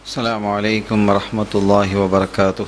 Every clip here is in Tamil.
السلام عليكم ورحمة الله وبركاته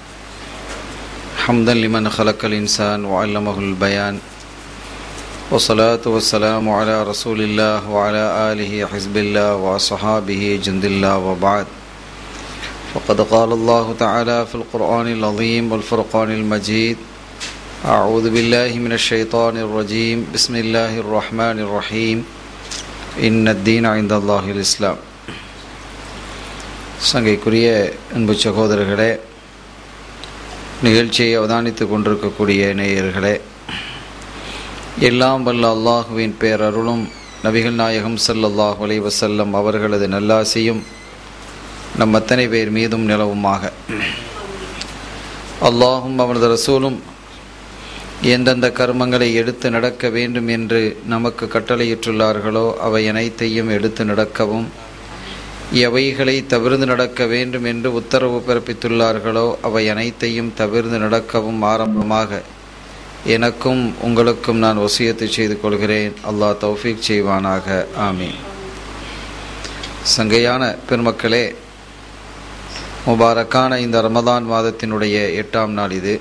حمدا لمن خلق الإنسان وعلمه البيان والصلاة والسلام على رسول الله وعلى آله حزب الله وصحابه جند الله وبعد فقد قال الله تعالى في القرآن العظيم والفرقان المجيد أعوذ بالله من الشيطان الرجيم بسم الله الرحمن الرحيم إن الدين عند الله الإسلام சங்கைக்குரிய அன்பு சகோதரர்களே நிகழ்ச்சியை அவதானித்து கொண்டிருக்கக்கூடிய நேயர்களே எல்லாம் வல்ல அல்லாஹுவின் பேரருளும் நபிகள் நாயகம் ஸல்லல்லாஹு அலைஹி வஸல்லம் அவர்களது நல்லாசியும் நம் அத்தனை பேர் மீதும் நிலவுமாக அல்லாஹும் அவனது ரசூலும் எந்தெந்த கர்மங்களை எடுத்து நடக்க வேண்டும் என்று நமக்கு கட்டளையிட்டுள்ளார்களோ அவை அனைத்தையும் எடுத்து நடக்கவும் எவைகளை தவிர்ந்து நடக்க வேண்டும் என்று உத்தரவு பிறப்பித்துள்ளார்களோ அவை அனைத்தையும் தவிர்ந்து நடக்கவும் ஆரம்பமாக எனக்கும் உங்களுக்கும் நான் வசியத்தை செய்து கொள்கிறேன் அல்லாஹ் தௌஃபீக் செய்வானாக ஆமீன் சங்கையான பெருமக்களே முபாரக்கான இந்த ரமதான் மாதத்தினுடைய எட்டாம் நாள் இது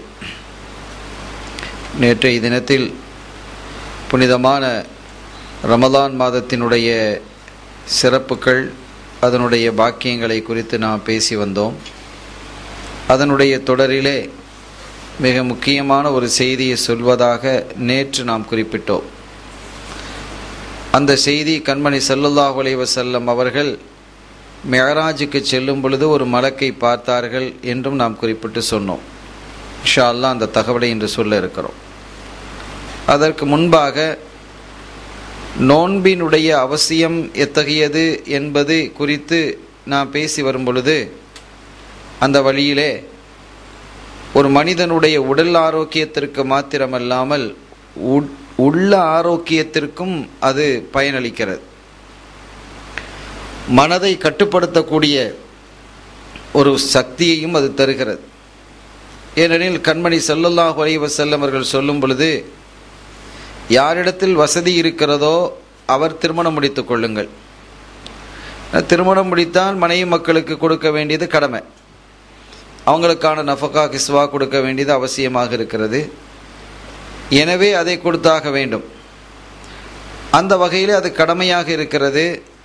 நேற்றைய தினத்தில் புனிதமான ரமதான் மாதத்தினுடைய சிறப்புகள் அதனுடைய பாக்கியங்களை குறித்து நாம் பேசி வந்தோம் அதனுடைய தொடரிலே மிக முக்கியமான ஒரு செய்தியை சொல்வதாக நேற்று நாம் குறிப்பிட்டோம் அந்த செய்தி கண்மணி சல்லுல்லாஹ் வசல்லம் அவர்கள் மெஹராஜுக்கு செல்லும் பொழுது ஒரு மலக்கை பார்த்தார்கள் என்றும் நாம் குறிப்பிட்டு சொன்னோம் இன்ஷா அல்லா அந்த தகவலை இன்று சொல்ல இருக்கிறோம் அதற்கு முன்பாக நோன்பினுடைய அவசியம் எத்தகையது என்பது குறித்து நாம் பேசி வரும் பொழுது அந்த வழியிலே ஒரு மனிதனுடைய உடல் ஆரோக்கியத்திற்கு மாத்திரமல்லாமல் உள்ள ஆரோக்கியத்திற்கும் அது பயனளிக்கிறது மனதை கட்டுப்படுத்தக்கூடிய ஒரு சக்தியையும் அது தருகிறது ஏனெனில் கண்மணி செல்லல்லாஹ் வசல்லம் அவர்கள் சொல்லும் பொழுது யாரிடத்தில் வசதி இருக்கிறதோ அவர் திருமணம் முடித்து கொள்ளுங்கள் திருமணம் முடித்தால் மனைவி மக்களுக்கு கொடுக்க வேண்டியது கடமை அவங்களுக்கான நஃபகா கிஸ்வா கொடுக்க வேண்டியது அவசியமாக இருக்கிறது எனவே அதை கொடுத்தாக வேண்டும் அந்த வகையில் அது கடமையாக இருக்கிறது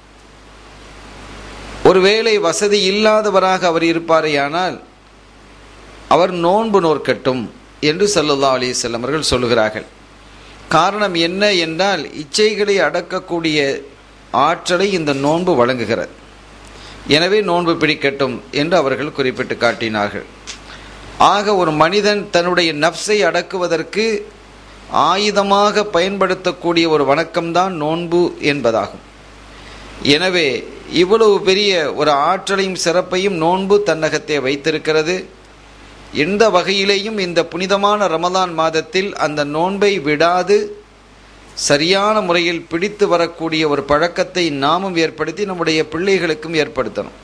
ஒருவேளை வசதி இல்லாதவராக அவர் இருப்பாரேயானால் அவர் நோன்பு நோற்கட்டும் என்று சல்லுல்லா அலிசல்லம் அவர்கள் சொல்லுகிறார்கள் காரணம் என்ன என்றால் இச்சைகளை அடக்கக்கூடிய ஆற்றலை இந்த நோன்பு வழங்குகிறது எனவே நோன்பு பிடிக்கட்டும் என்று அவர்கள் குறிப்பிட்டு காட்டினார்கள் ஆக ஒரு மனிதன் தன்னுடைய நப்சை அடக்குவதற்கு ஆயுதமாக பயன்படுத்தக்கூடிய ஒரு வணக்கம்தான் நோன்பு என்பதாகும் எனவே இவ்வளவு பெரிய ஒரு ஆற்றலையும் சிறப்பையும் நோன்பு தன்னகத்தை வைத்திருக்கிறது எந்த வகையிலேயும் இந்த புனிதமான ரமதான் மாதத்தில் அந்த நோன்பை விடாது சரியான முறையில் பிடித்து வரக்கூடிய ஒரு பழக்கத்தை நாமும் ஏற்படுத்தி நம்முடைய பிள்ளைகளுக்கும் ஏற்படுத்தணும்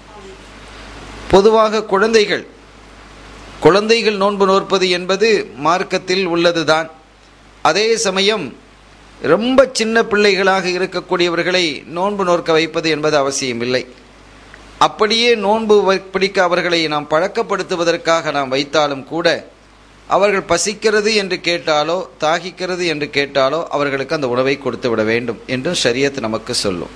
பொதுவாக குழந்தைகள் குழந்தைகள் நோன்பு நோற்பது என்பது மார்க்கத்தில் உள்ளதுதான் அதே சமயம் ரொம்ப சின்ன பிள்ளைகளாக இருக்கக்கூடியவர்களை நோன்பு நோற்க வைப்பது என்பது அவசியமில்லை அப்படியே நோன்பு பிடிக்க அவர்களை நாம் பழக்கப்படுத்துவதற்காக நாம் வைத்தாலும் கூட அவர்கள் பசிக்கிறது என்று கேட்டாலோ தாகிக்கிறது என்று கேட்டாலோ அவர்களுக்கு அந்த உணவை கொடுத்து விட வேண்டும் என்று ஷரியத் நமக்கு சொல்லும்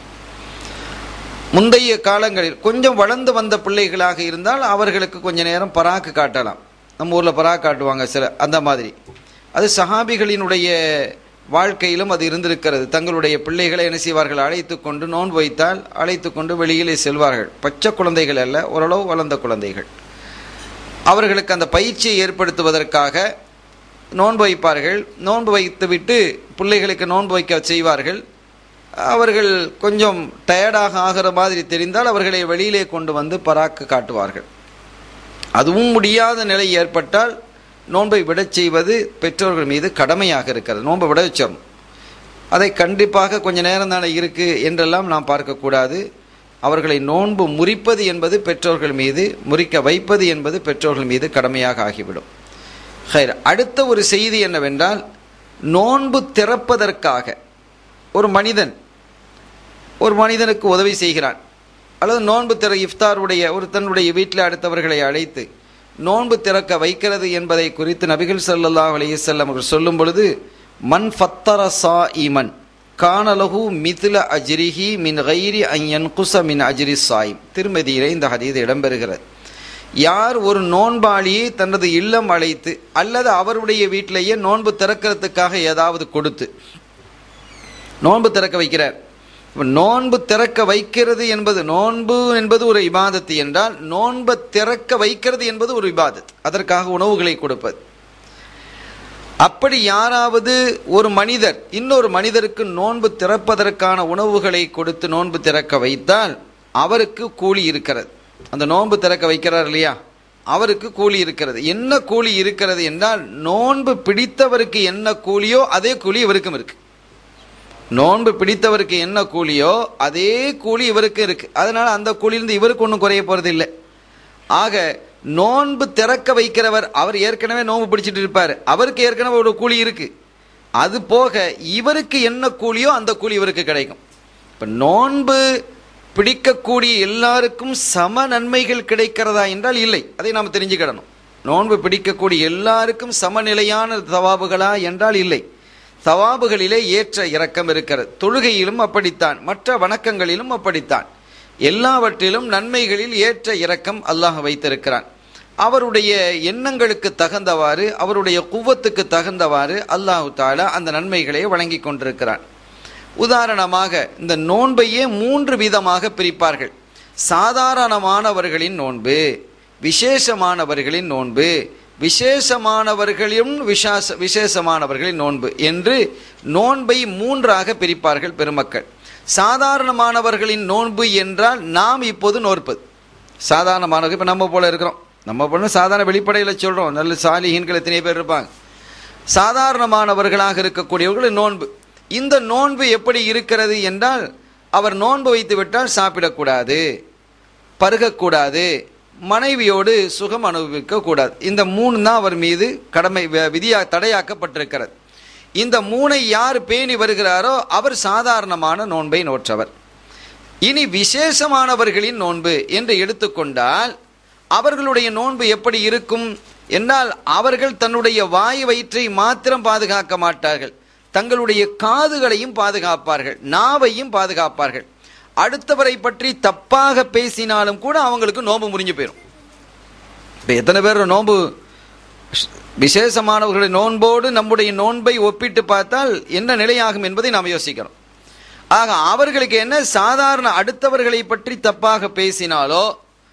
முந்தைய காலங்களில் கொஞ்சம் வளர்ந்து வந்த பிள்ளைகளாக இருந்தால் அவர்களுக்கு கொஞ்ச நேரம் பராக்கு காட்டலாம் நம்ம ஊரில் பராக் காட்டுவாங்க சில அந்த மாதிரி அது சஹாபிகளினுடைய வாழ்க்கையிலும் அது இருந்திருக்கிறது தங்களுடைய பிள்ளைகளை என்ன செய்வார்கள் அழைத்து கொண்டு நோன்பு வைத்தால் அழைத்து கொண்டு வெளியிலே செல்வார்கள் பச்சை குழந்தைகள் அல்ல ஓரளவு வளர்ந்த குழந்தைகள் அவர்களுக்கு அந்த பயிற்சியை ஏற்படுத்துவதற்காக நோன்பு வைப்பார்கள் நோன்பு வைத்துவிட்டு பிள்ளைகளுக்கு நோன்பு வைக்க செய்வார்கள் அவர்கள் கொஞ்சம் டயர்டாக ஆகிற மாதிரி தெரிந்தால் அவர்களை வெளியிலே கொண்டு வந்து பராக்கு காட்டுவார்கள் அதுவும் முடியாத நிலை ஏற்பட்டால் நோன்பை விடச் செய்வது பெற்றோர்கள் மீது கடமையாக இருக்கிறது நோன்பை விட வச்சிடணும் அதை கண்டிப்பாக கொஞ்ச நேரம் தானே இருக்குது என்றெல்லாம் நாம் பார்க்கக்கூடாது அவர்களை நோன்பு முறிப்பது என்பது பெற்றோர்கள் மீது முறிக்க வைப்பது என்பது பெற்றோர்கள் மீது கடமையாக ஆகிவிடும் ஹைர் அடுத்த ஒரு செய்தி என்னவென்றால் நோன்பு திறப்பதற்காக ஒரு மனிதன் ஒரு மனிதனுக்கு உதவி செய்கிறான் அல்லது நோன்பு திற இஃப்தாருடைய ஒரு தன்னுடைய வீட்டில் அடுத்தவர்களை அழைத்து நோன்பு திறக்க வைக்கிறது என்பதை குறித்து நபிகள் ஸல்லல்லாஹு அலைஹி வஸல்லம் அவர்கள் சொல்லும் பொழுது மன் ஃபத்தர சா ஈமன் கானலகு மிதுல அஜ்ரிஹி மின் கைரி ஐயன் குச மின் அஜ்ரி சாயிம் திருமதியிலே இந்த ஹதீது இடம்பெறுகிறது யார் ஒரு நோன்பாளியை தனது இல்லம் அழைத்து அல்லது அவருடைய வீட்டிலேயே நோன்பு திறக்கிறதுக்காக ஏதாவது கொடுத்து நோன்பு திறக்க வைக்கிறார் இப்ப நோன்பு திறக்க வைக்கிறது என்பது நோன்பு என்பது ஒரு இபாதத்து என்றால் நோன்பை திறக்க வைக்கிறது என்பது ஒரு இபாதத் அதற்காக உணவுகளை கொடுப்பது அப்படி யாராவது ஒரு மனிதர் இன்னொரு மனிதருக்கு நோன்பு திறப்பதற்கான உணவுகளை கொடுத்து நோன்பு திறக்க வைத்தால் அவருக்கு கூலி இருக்கிறது அந்த நோன்பு திறக்க வைக்கிறார் இல்லையா அவருக்கு கூலி இருக்கிறது என்ன கூலி இருக்கிறது என்றால் நோன்பு பிடித்தவருக்கு என்ன கூலியோ அதே கூலி இவருக்கும் இருக்கு நோன்பு பிடித்தவருக்கு என்ன கூலியோ அதே கூலி இவருக்கு இருக்கு அதனால அந்த கூலியிலிருந்து இவருக்கு ஒன்றும் குறைய போறது இல்லை ஆக நோன்பு திறக்க வைக்கிறவர் அவர் ஏற்கனவே நோன்பு பிடிச்சிட்டு இருப்பார் அவருக்கு ஏற்கனவே ஒரு கூலி இருக்கு அது போக இவருக்கு என்ன கூலியோ அந்த கூலி இவருக்கு கிடைக்கும் இப்போ நோன்பு பிடிக்கக்கூடிய எல்லாருக்கும் சம நன்மைகள் கிடைக்கிறதா என்றால் இல்லை அதை நாம் தெரிஞ்சுக்கிடணும் நோன்பு பிடிக்கக்கூடிய எல்லாருக்கும் சமநிலையான தவாபுகளா என்றால் இல்லை தவாபுகளிலே ஏற்ற இறக்கம் இருக்கிறது தொழுகையிலும் அப்படித்தான் மற்ற வணக்கங்களிலும் அப்படித்தான் எல்லாவற்றிலும் நன்மைகளில் ஏற்ற இறக்கம் அல்லாஹ் வைத்திருக்கிறான் அவருடைய எண்ணங்களுக்கு தகுந்தவாறு அவருடைய குவத்துக்கு தகுந்தவாறு அல்லாஹு தாலா அந்த நன்மைகளை வழங்கி கொண்டிருக்கிறான் உதாரணமாக இந்த நோன்பையே மூன்று விதமாக பிரிப்பார்கள் சாதாரணமானவர்களின் நோன்பு விசேஷமானவர்களின் நோன்பு விசேஷமானவர்களிலும் விசாச விசேஷமானவர்களின் நோன்பு என்று நோன்பை மூன்றாக பிரிப்பார்கள் பெருமக்கள் சாதாரணமானவர்களின் நோன்பு என்றால் நாம் இப்போது நோற்பது சாதாரணமானவர்கள் இப்போ நம்ம போல இருக்கிறோம் நம்ம போல சாதாரண வெளிப்படையில் சொல்கிறோம் நல்ல சாலிஹீன்கள் எத்தனை பேர் இருப்பாங்க சாதாரணமானவர்களாக இருக்கக்கூடியவர்கள் நோன்பு இந்த நோன்பு எப்படி இருக்கிறது என்றால் அவர் நோன்பு வைத்து விட்டால் சாப்பிடக்கூடாது பருகக்கூடாது மனைவியோடு சுகம் அனுபவிக்க கூடாது இந்த மூணு தான் அவர் மீது கடமை வ- விதியா தடையாக்கப்பட்டிருக்கிறது இந்த மூனை யார் பேணி வருகிறாரோ அவர் சாதாரணமான நோன்பை நோற்றவர் இனி விசேஷமானவர்களின் நோன்பு என்று எடுத்துக்கொண்டால் அவர்களுடைய நோன்பு எப்படி இருக்கும் என்றால் அவர்கள் தன்னுடைய வாய் வயிற்றை மாத்திரம் பாதுகாக்க மாட்டார்கள் தங்களுடைய காதுகளையும் பாதுகாப்பார்கள் நாவையும் பாதுகாப்பார்கள் அடுத்தவரை பற்றி தப்பாக பேசினாலும் கூட அவங்களுக்கு நோன்பு முறிஞ்சு போயிடும் இப்போ எத்தனை பேர் நோன்பு விசேஷமானவர்களுடைய நோன்போடு நம்முடைய நோன்பை ஒப்பிட்டு பார்த்தால் என்ன நிலையாகும் என்பதை நாம் யோசிக்கிறோம் ஆக அவர்களுக்கு என்ன சாதாரண அடுத்தவர்களை பற்றி தப்பாக பேசினாலோ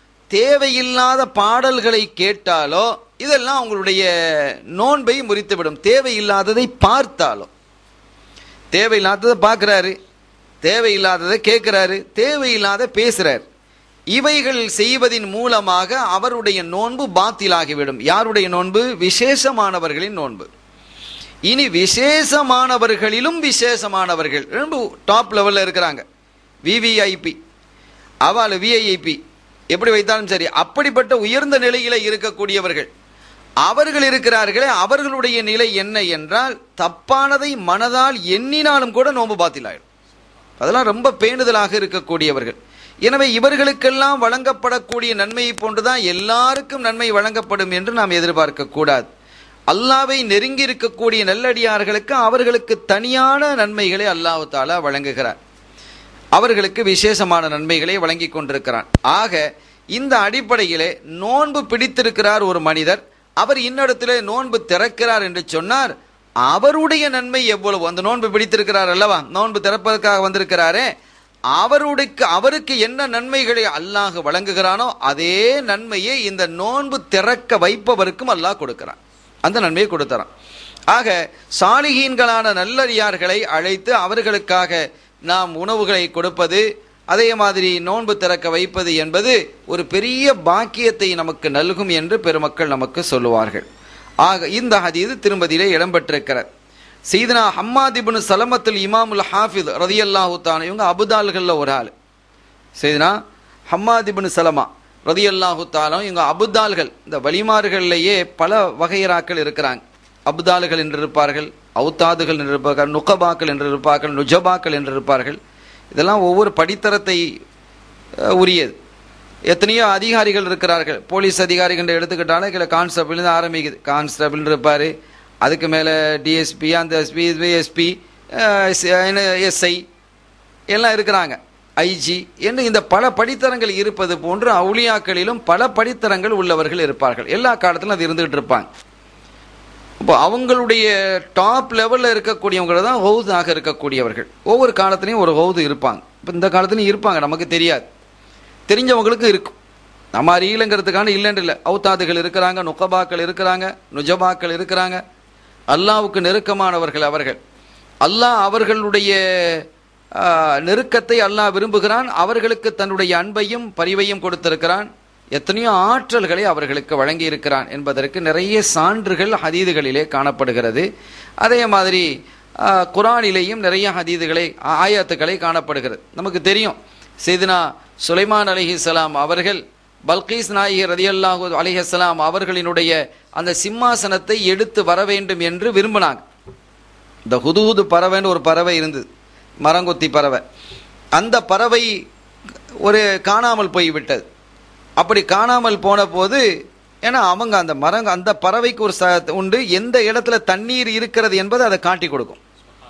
தேவையில்லாத பாடல்களை கேட்டாலோ இதெல்லாம் அவங்களுடைய நோன்பை முறித்துவிடும் தேவையில்லாததை பார்த்தாலோ தேவையில்லாததை பார்க்குறாரு தேவையில்லாததை கேட்குறாரு தேவையில்லாத பேசுறார் இவைகள் செய்வதின் மூலமாக அவருடைய நோன்பு பாத்திலாகிவிடும் யாருடைய நோன்பு விசேஷமானவர்களின் நோன்பு இனி விசேஷமானவர்களிலும் விசேஷமானவர்கள் ரொம்ப டாப் லெவலில் இருக்கிறாங்க விவிஐபி அவள் விஐஐபி எப்படி வைத்தாலும் சரி அப்படிப்பட்ட உயர்ந்த நிலையில இருக்கக்கூடியவர்கள் அவர்கள் இருக்கிறார்களே அவர்களுடைய நிலை என்ன என்றால் தப்பானதை மனதால் எண்ணினாலும் கூட நோன்பு பாத்திலாயிடும் அதெல்லாம் ரொம்ப பேணுதலாக இருக்கக்கூடியவர்கள் எனவே இவர்களுக்கெல்லாம் வழங்கப்படக்கூடிய நன்மையை போன்றுதான் எல்லாருக்கும் நன்மை வழங்கப்படும் என்று நாம் எதிர்பார்க்க கூடாது அல்லாவை நெருங்கி இருக்கக்கூடிய நல்லடியார்களுக்கு அவர்களுக்கு தனியான நன்மைகளை அல்லாஹ் தாலா வழங்குகிறார் அவர்களுக்கு விசேஷமான நன்மைகளை வழங்கி கொண்டிருக்கிறான் ஆக இந்த அடிப்படையிலே நோன்பு பிடித்திருக்கிறார் ஒரு மனிதர் அவர் இன்னிடத்திலே நோன்பு திறக்கிறார் என்று சொன்னார் அவருடைய நன்மை எவ்வளவு அந்த நோன்பு பிடித்திருக்கிறார் அல்லவா நோன்பு திறப்பதற்காக வந்திருக்கிறாரே அவருடைய அவருக்கு என்ன நன்மைகளை அல்லாஹ் வழங்குகிறானோ அதே நன்மையை இந்த நோன்பு திறக்க வைப்பவருக்கும் அல்லாஹ் கொடுக்கிறான் அந்த நன்மையை கொடுத்தறான் ஆக சாலிகீன்களான நல்லடியார்களை அழைத்து அவர்களுக்காக நாம் உணவுகளை கொடுப்பது அதே மாதிரி நோன்பு திறக்க வைப்பது என்பது ஒரு பெரிய பாக்கியத்தை நமக்கு நல்கும் என்று பெருமக்கள் நமக்கு சொல்லுவார்கள் ஆக இந்த ஹதீது திரும்பதியிலே இடம்பெற்றிருக்கிறது சீதனா ஹம்மாதிபுன் சலமத்துல் இமாமுல் ஹாஃபித் ரதியல்லாஹு தான் இவங்க அபுதால்களில் ஒரு ஆள் செய்தனா ஹம்மாதிபுன் சலமா ரதியல்லாஹு தாலும் இவங்க அபுதால்கள் இந்த வழிமாறுகளிலேயே பல வகையராக்கள் இருக்கிறாங்க அபுதால்கள் என்று இருப்பார்கள் அவுத்தாதுகள் என்று இருப்பார்கள் நுகபாக்கள் என்று இருப்பார்கள் நுஜபாக்கள் என்று இருப்பார்கள் இதெல்லாம் ஒவ்வொரு படித்தரத்தை அஹ், உரியது எத்தனையோ அதிகாரிகள் இருக்கிறார்கள் போலீஸ் அதிகாரிகள் எடுத்துக்கிட்டாலும் இதில் கான்ஸ்டபிள் ஆரம்பிக்குது கான்ஸ்டபிள் இருப்பார் அதுக்கு மேலே டிஎஸ்பி அந்த எஸ்பி எஸ்பி எஸ்ஐ எல்லாம் இருக்கிறாங்க ஐஜி என்று இந்த பல படித்தரங்கள் இருப்பது போன்று அவுளியாக்களிலும் பல படித்தரங்கள் உள்ளவர்கள் இருப்பார்கள் எல்லா காலத்திலும் அது இருந்துகிட்டு இருப்பாங்க இப்போ அவங்களுடைய டாப் லெவலில் இருக்கக்கூடியவங்க தான் ஹவுஸாக இருக்கக்கூடியவர்கள் ஒவ்வொரு காலத்துலேயும் ஒரு ஹவுது இருப்பாங்க இப்போ இந்த காலத்துலையும் இருப்பாங்க நமக்கு தெரியாது தெரிஞ்சவங்களுக்கும் இருக்கும் நம்ம அறியலைங்கிறதுக்கான இல்லைன்னு இல்லை அவுத்தாதுகள் இருக்கிறாங்க நுக்கபாக்கள் இருக்கிறாங்க நுஜபாக்கள் இருக்கிறாங்க அல்லாவுக்கு நெருக்கமானவர்கள் அவர்கள் அல்லாஹ் அவர்களுடைய ஆ, நெருக்கத்தை அல்லாஹ் விரும்புகிறான் அவர்களுக்கு தன்னுடைய அன்பையும் பரிவையும் கொடுத்திருக்கிறான் எத்தனையோ ஆற்றல்களை அவர்களுக்கு வழங்கி இருக்கிறான் என்பதற்கு நிறைய சான்றுகள் ஹதீதுகளிலே காணப்படுகிறது அதே மாதிரி ஆ, குரானிலேயும் நிறைய ஹதீதுகளை ஆயத்துக்களை காணப்படுகிறது நமக்கு தெரியும் செய்தினா சுலைமான் அலிஹிஸ்லாம் அவர்கள் பல்கீஸ் நாயகி ரதியல்லாஹு அலிஹஸ்லாம் அவர்களினுடைய அந்த சிம்மாசனத்தை எடுத்து வர வேண்டும் என்று விரும்பினாங்க இந்த ஹுதுஹுது பறவைன்னு ஒரு பறவை இருந்தது மரங்கொத்தி பறவை அந்த பறவை ஒரு காணாமல் போய்விட்டது அப்படி காணாமல் போன போது ஏன்னா அவங்க அந்த மரங்க அந்த பறவைக்கு ஒரு ச உண்டு எந்த இடத்துல தண்ணீர் இருக்கிறது என்பதை அதை காட்டி கொடுக்கும்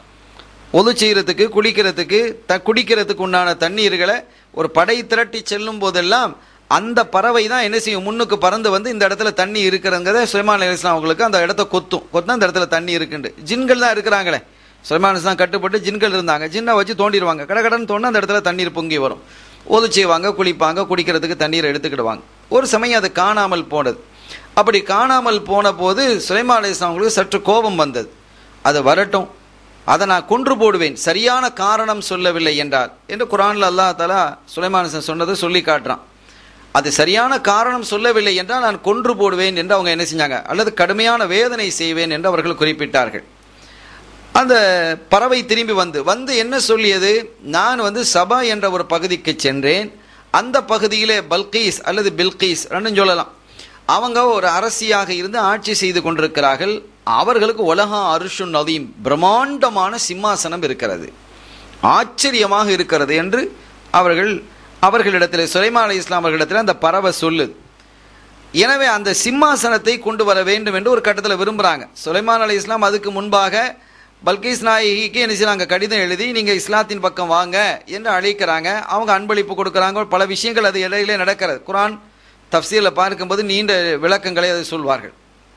ஒது செய்யறதுக்கு குளிக்கிறதுக்கு த குடிக்கிறதுக்கு உண்டான தண்ணீர்களை ஒரு படை திரட்டி செல்லும் போதெல்லாம் அந்த பறவை தான் என்ன செய்யும் முன்னுக்கு பறந்து வந்து இந்த இடத்துல தண்ணி இருக்கிறங்கிறத சுலைமான் அலிஸ்லாம் அவங்களுக்கு அந்த இடத்த கொத்தும் கொத்தா அந்த இடத்துல தண்ணி இருக்குண்டு ஜின்கள் தான் இருக்கிறாங்களே சுலைமான் அலிஸ்லாம் கட்டுப்பட்டு ஜின்கள் இருந்தாங்க ஜின்னை வச்சு தோண்டிடுவாங்க கடகடன்னு தோண்டி அந்த இடத்துல தண்ணீர் பொங்கி வரும் ஒது செய்வாங்க குளிப்பாங்க குடிக்கிறதுக்கு தண்ணீர் எடுத்துக்கிடுவாங்க ஒரு சமயம் அது காணாமல் போனது அப்படி காணாமல் போன போது சுலைமான் அலிஸ்லாம் அவங்களுக்கு சற்று கோபம் வந்தது அது வரட்டும் அதை நான் கொன்று போடுவேன் சரியான காரணம் சொல்லவில்லை என்றார் என்று குரான்ல அல்லாஹ் தலா சுலைமான் சொன்னதை சொல்லி காட்டுறான் அது சரியான காரணம் சொல்லவில்லை என்றால் நான் கொன்று போடுவேன் என்று அவங்க என்ன செஞ்சாங்க அல்லது கடுமையான வேதனை செய்வேன் என்று அவர்கள் குறிப்பிட்டார்கள் அந்த பறவை திரும்பி வந்து வந்து என்ன சொல்லியது நான் வந்து சபா என்ற ஒரு பகுதிக்கு சென்றேன் அந்த பகுதியிலே பல்கீஸ் அல்லது பில்கீஸ் ரெண்டும் சொல்லலாம் அவங்க ஒரு அரசியாக இருந்து ஆட்சி செய்து கொண்டிருக்கிறார்கள் அவர்களுக்கு உலகா அருஷு நதீம் பிரம்மாண்டமான சிம்மாசனம் இருக்கிறது ஆச்சரியமாக இருக்கிறது என்று அவர்கள் அவர்களிடத்தில் சுலைமான் அலி இஸ்லாம் அவர்களிடத்தில் அந்த பறவை சொல்லுது எனவே அந்த சிம்மாசனத்தை கொண்டு வர வேண்டும் என்று ஒரு கட்டத்தில் விரும்புகிறாங்க சுலைமான் அலி இஸ்லாம் அதுக்கு முன்பாக பல்கீஸ் நாயகிக்கு என்ன செய்றாங்க கடிதம் எழுதி நீங்கள் இஸ்லாத்தின் பக்கம் வாங்க என்று அழைக்கிறாங்க அவங்க அன்பளிப்பு கொடுக்குறாங்க பல விஷயங்கள் அது இடையிலே நடக்கிறது குரான் தப்சீலில் பார்க்கும்போது நீண்ட விளக்கங்களை அதை சொல்வார்கள்